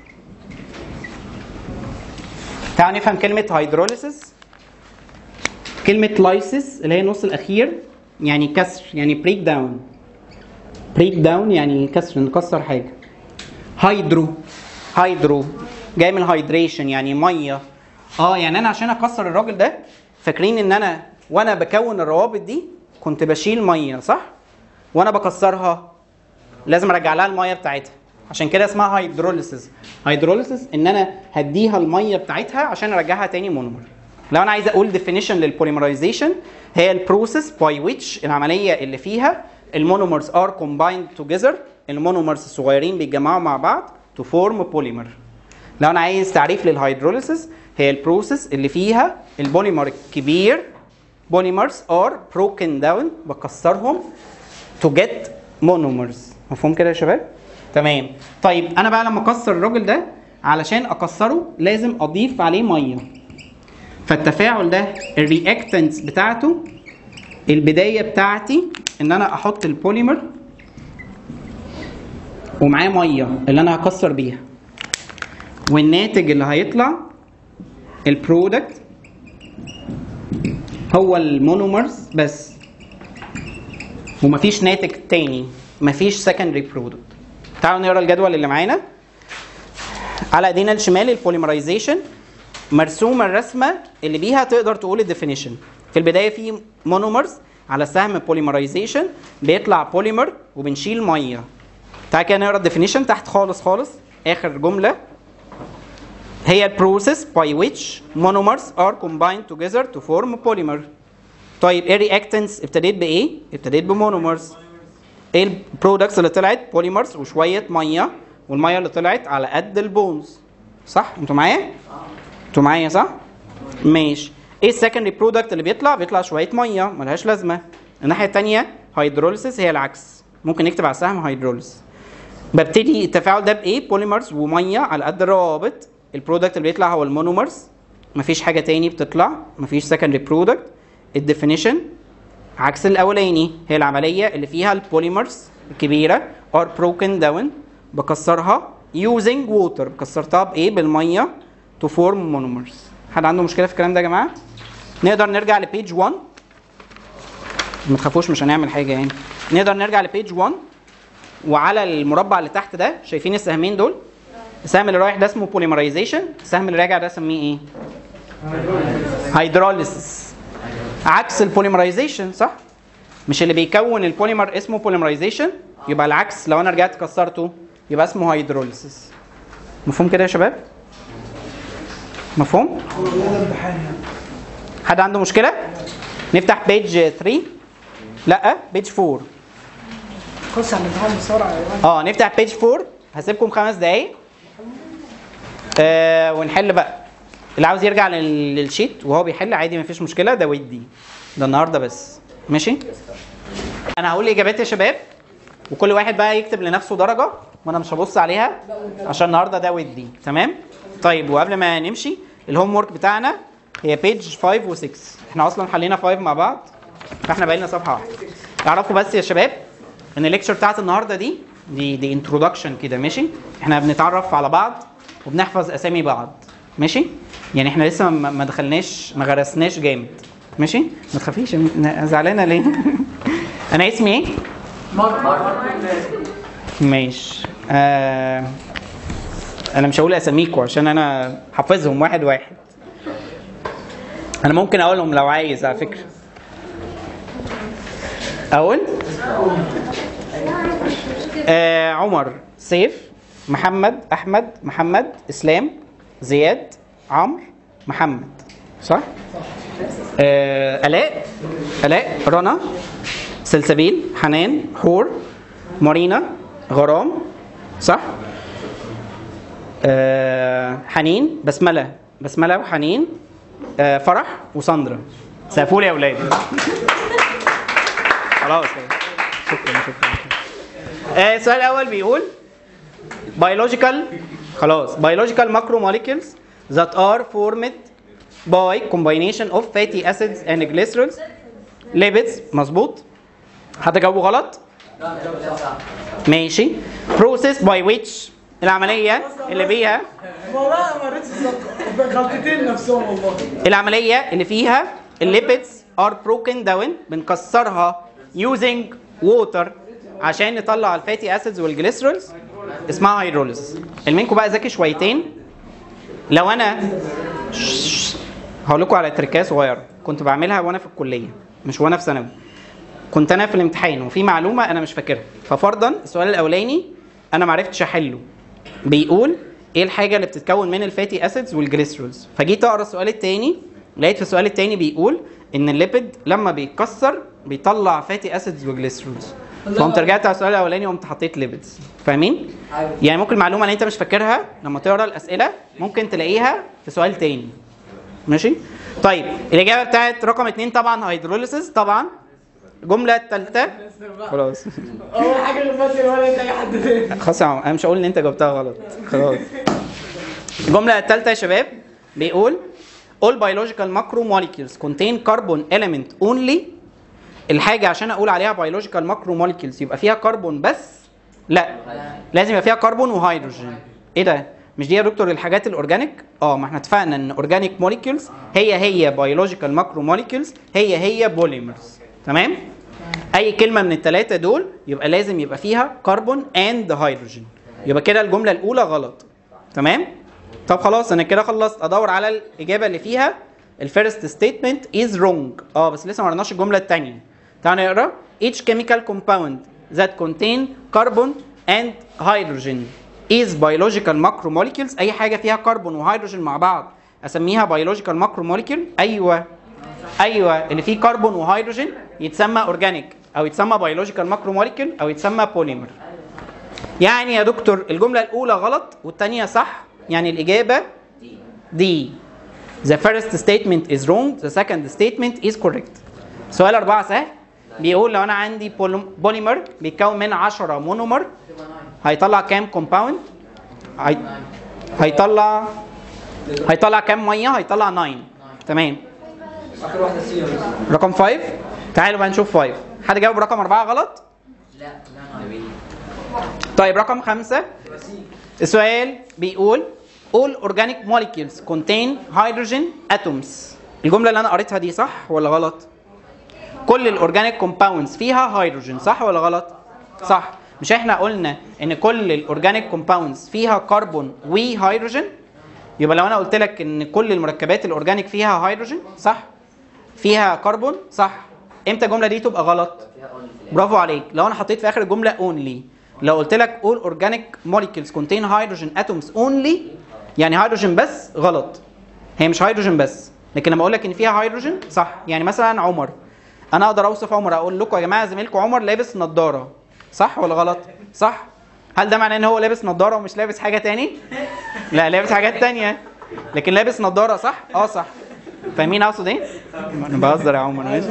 تعالوا نفهم كلمه هيدروليسيس كلمه لايسيس اللي هي النص الاخير يعني كسر يعني بريك داون بريك داون يعني كسر نكسر حاجه هيدرو هيدرو جاي من هيدريشن يعني ميه اه يعني انا عشان اكسر الراجل ده فاكرين ان انا وانا بكون الروابط دي كنت بشيل ميه صح وانا بكسرها لازم ارجع لها الميه بتاعتها عشان كده اسمها هيدروليسيس هيدروليسيس ان انا هديها الميه بتاعتها عشان ارجعها تاني مونومر لو انا عايز اقول definition للبوليمرايزيشن هي البروسيس باي ويتش العمليه اللي فيها المونومرز ار combined together المونومرز الصغيرين بيتجمعوا مع بعض to form polymer لو انا عايز تعريف للهيدروليسيس هي البروسيس اللي فيها البوليمر الكبير بوليمرز ار broken down بكسرهم to get monomers مفهوم كده يا شباب تمام طيب انا بقى لما اكسر الراجل ده علشان اكسره لازم اضيف عليه ميه فالتفاعل ده الرياكتنتس بتاعته البدايه بتاعتي ان انا احط البوليمر ومعاه ميه اللي انا هكسر بيها والناتج اللي هيطلع البرودكت هو المونومرز بس ومفيش ناتج تاني مفيش سكندري برودكت تعالوا نقرا الجدول اللي معانا على ايدينا الشمال البوليمرايزيشن مرسومه الرسمه اللي بيها تقدر تقول الديفينيشن في البدايه في مونومرز على سهم بوليمرايزيشن بيطلع بوليمر وبنشيل ميه تعال كده نقرا الديفينيشن تحت خالص خالص اخر جمله هي البروسيس باي which monomers are combined together to form polymer طيب ايه الرياكتنس ابتديت بايه ابتديت بمونومرز ايه البرودكتس اللي طلعت بوليمرز وشويه ميه والميه اللي طلعت على قد البونز صح انتوا معايا انتوا معايا صح ماشي ايه السكندري برودكت اللي بيطلع بيطلع شويه ميه ملهاش لازمه الناحيه الثانيه هيدروليسيس هي العكس ممكن نكتب على السهم هيدروليسيس ببتدي التفاعل ده بايه بوليمرز وميه على قد الروابط البرودكت اللي بيطلع هو المونومرز مفيش حاجه تاني بتطلع مفيش سكندري برودكت الديفينيشن عكس الاولاني هي العمليه اللي فيها البوليمرز الكبيره ار بروكن داون بكسرها يوزنج ووتر كسرتها بايه بالميه تو فورم مونومرز حد عنده مشكله في الكلام ده يا جماعه نقدر نرجع لبيج 1 ما تخافوش مش هنعمل حاجه يعني نقدر نرجع لبيج 1 وعلى المربع اللي تحت ده شايفين السهمين دول السهم اللي رايح ده اسمه بوليمرايزيشن السهم اللي راجع ده اسميه ايه هيدروليسيس عكس البوليمرايزيشن صح مش اللي بيكون البوليمر اسمه بوليمرايزيشن يبقى العكس لو انا رجعت كسرته يبقى اسمه هيدروليسيس مفهوم كده يا شباب مفهوم هو ده امتحان يعني حد عنده مشكله نفتح بيج 3 لا بيج 4 خش على الامتحان بسرعه يا جماعه اه نفتح بيج 4 هسيبكم خمس دقايق آه ونحل بقى اللي عاوز يرجع لل- للشيت وهو بيحل عادي مفيش مشكله ده ودي ده النهارده بس ماشي انا هقول اجابات يا شباب وكل واحد بقى يكتب لنفسه درجه وانا مش هبص عليها عشان النهارده ده ودي تمام طيب وقبل ما نمشي الهوم ورك بتاعنا هي بيج 5 و6 احنا اصلا حلينا 5 مع بعض فاحنا بقى لنا صفحه واحده اعرفوا بس يا شباب ان الليكتشر بتاعت النهارده دي دي دي انترودكشن كده ماشي احنا بنتعرف على بعض وبنحفظ اسامي بعض ماشي يعني احنا لسه ما ما دخلناش ما غرسناش جامد ماشي ما تخافيش أنا زعلانه ليه انا اسمي ايه ماشي آه انا مش هقول اساميكوا عشان انا حافظهم واحد واحد انا ممكن اقولهم لو عايز على فكره اقول آه عمر سيف محمد احمد محمد اسلام زياد عمرو محمد صح آه الاء الاء رنا سلسبيل حنان حور مارينا غرام صح آه حنين بسمله بسمله وحنين آه فرح وساندرا سقفوا لي يا اولاد خلاص شكرا شكرا آه السؤال الاول بيقول biological خلاص biological macromolecules that are formed by combination of fatty acids and glycerols lipids مظبوط حد جاوبه غلط ماشي process by which العملية اللي بيها والله ما قريتش الصفحه غلطتين نفسهم والله العملية اللي فيها الليبيدز are broken down بنكسرها using water عشان نطلع الفاتي اسيدز والجليسرولز اسمها هيدروليز المنكم بقى ذكي شويتين لو انا هقول لكم على تركايه صغيره كنت بعملها وانا في الكليه مش وانا في ثانوي كنت انا في الامتحان وفي معلومه انا مش فاكرها ففرضا السؤال الاولاني انا ما عرفتش احله بيقول ايه الحاجه اللي بتتكون من الفاتي اسيدز والجليسرولز فجيت اقرا السؤال الثاني لقيت في السؤال الثاني بيقول ان الليبيد لما بيتكسر بيطلع فاتي اسيدز وجليسرولز فقمت رجعت على السؤال الاولاني وقمت حطيت ليبيدز فاهمين يعني ممكن المعلومه اللي انت مش فاكرها لما تقرا الاسئله ممكن تلاقيها في سؤال تاني ماشي طيب الاجابه بتاعت رقم اتنين طبعا هيدروليسيس طبعا الجمله الثالثه خلاص اول حاجه اللي فاتت ولا انت اي حد تاني خلاص يا عم انا مش هقول ان انت جاوبتها غلط خلاص الجمله الثالثه يا شباب بيقول all biological macromolecules contain carbon element only الحاجه عشان اقول عليها biological macromolecules يبقى فيها كربون بس لا لازم يبقى فيها كربون وهيدروجين ايه ده مش دي يا دكتور الحاجات الاورجانيك اه ما احنا اتفقنا ان اورجانيك موليكيولز هي هي biological macromolecules هي هي بوليمرز تمام اي كلمه من الثلاثه دول يبقى لازم يبقى فيها كربون اند هيدروجين يبقى كده الجمله الاولى غلط تمام طب خلاص انا كده خلصت ادور على الاجابه اللي فيها الفيرست ستيتمنت از رونج اه بس لسه ما قرناش الجمله الثانيه تعالى نقرا each chemical compound that contain carbon and hydrogen is biological macromolecules اي حاجه فيها كربون وهيدروجين مع بعض اسميها biological macromolecule ايوه ايوه اللي فيه كربون وهيدروجين يتسمى اورجانيك او يتسمى بيولوجيكال ماكروموليكول او يتسمى بوليمر يعني يا دكتور الجمله الاولى غلط والثانيه صح يعني الاجابه دي The first statement is wrong the second statement is correct سؤال أربعة سهل بيقول لو أنا عندي بولم- بوليمر بيتكون من 10 مونومر هيطلع كام كومباوند؟ هي... هيطلع هيطلع كام ميه؟ هيطلع 9 تمام اخر واحده سي ولا سي؟ رقم 5 تعالوا بقى نشوف 5 حد جاوب رقم 4 غلط؟ لا لا ناين طيب رقم 5 السؤال بيقول all organic molecules contain hydrogen atoms الجملة اللي أنا قريتها دي صح ولا غلط؟ كل الاورجانيك كومباوندز فيها هيدروجين صح ولا غلط؟ صح مش احنا قلنا ان كل الاورجانيك كومباوندز فيها كربون وهيدروجين يبقى لو انا قلت لك ان كل المركبات الاورجانيك فيها هيدروجين صح فيها كربون صح امتى الجمله دي تبقى غلط برافو عليك لو انا حطيت في اخر الجمله اونلي لو قلت لك all organic molecules contain hydrogen atoms only يعني هيدروجين بس غلط هي مش هيدروجين بس لكن لما اقول لك ان فيها هيدروجين صح يعني مثلا عمر انا اقدر اوصف عمر اقول لكم يا جماعه زميلكم عمر لابس نظاره صح ولا غلط صح هل ده معناه ان هو لابس نظاره ومش لابس حاجه تاني لا لابس حاجات تانية لكن لابس نظاره صح اه صح فاهمين اقصد ايه انا بهزر يا عمر ماشي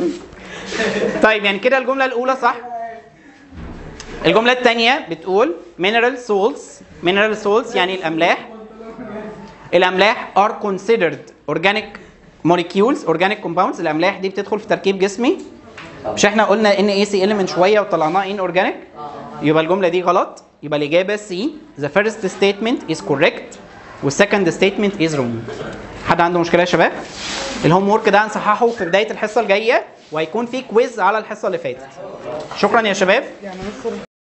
طيب يعني كده الجمله الاولى صح الجمله الثانيه بتقول mineral salts mineral salts يعني الاملاح الاملاح are considered organic molecules organic compounds الاملاح دي بتدخل في تركيب جسمي مش احنا قلنا ان اي سي ال من شويه وطلعناه ان اورجانيك يبقى الجمله دي غلط يبقى الاجابه سي the first statement is correct والسكند statement is wrong حد عنده مشكله يا شباب الهوم وورك ده هنصححه في بدايه الحصه الجايه وهيكون في كويز على الحصه اللي فاتت شكرا يا شباب يعني مستر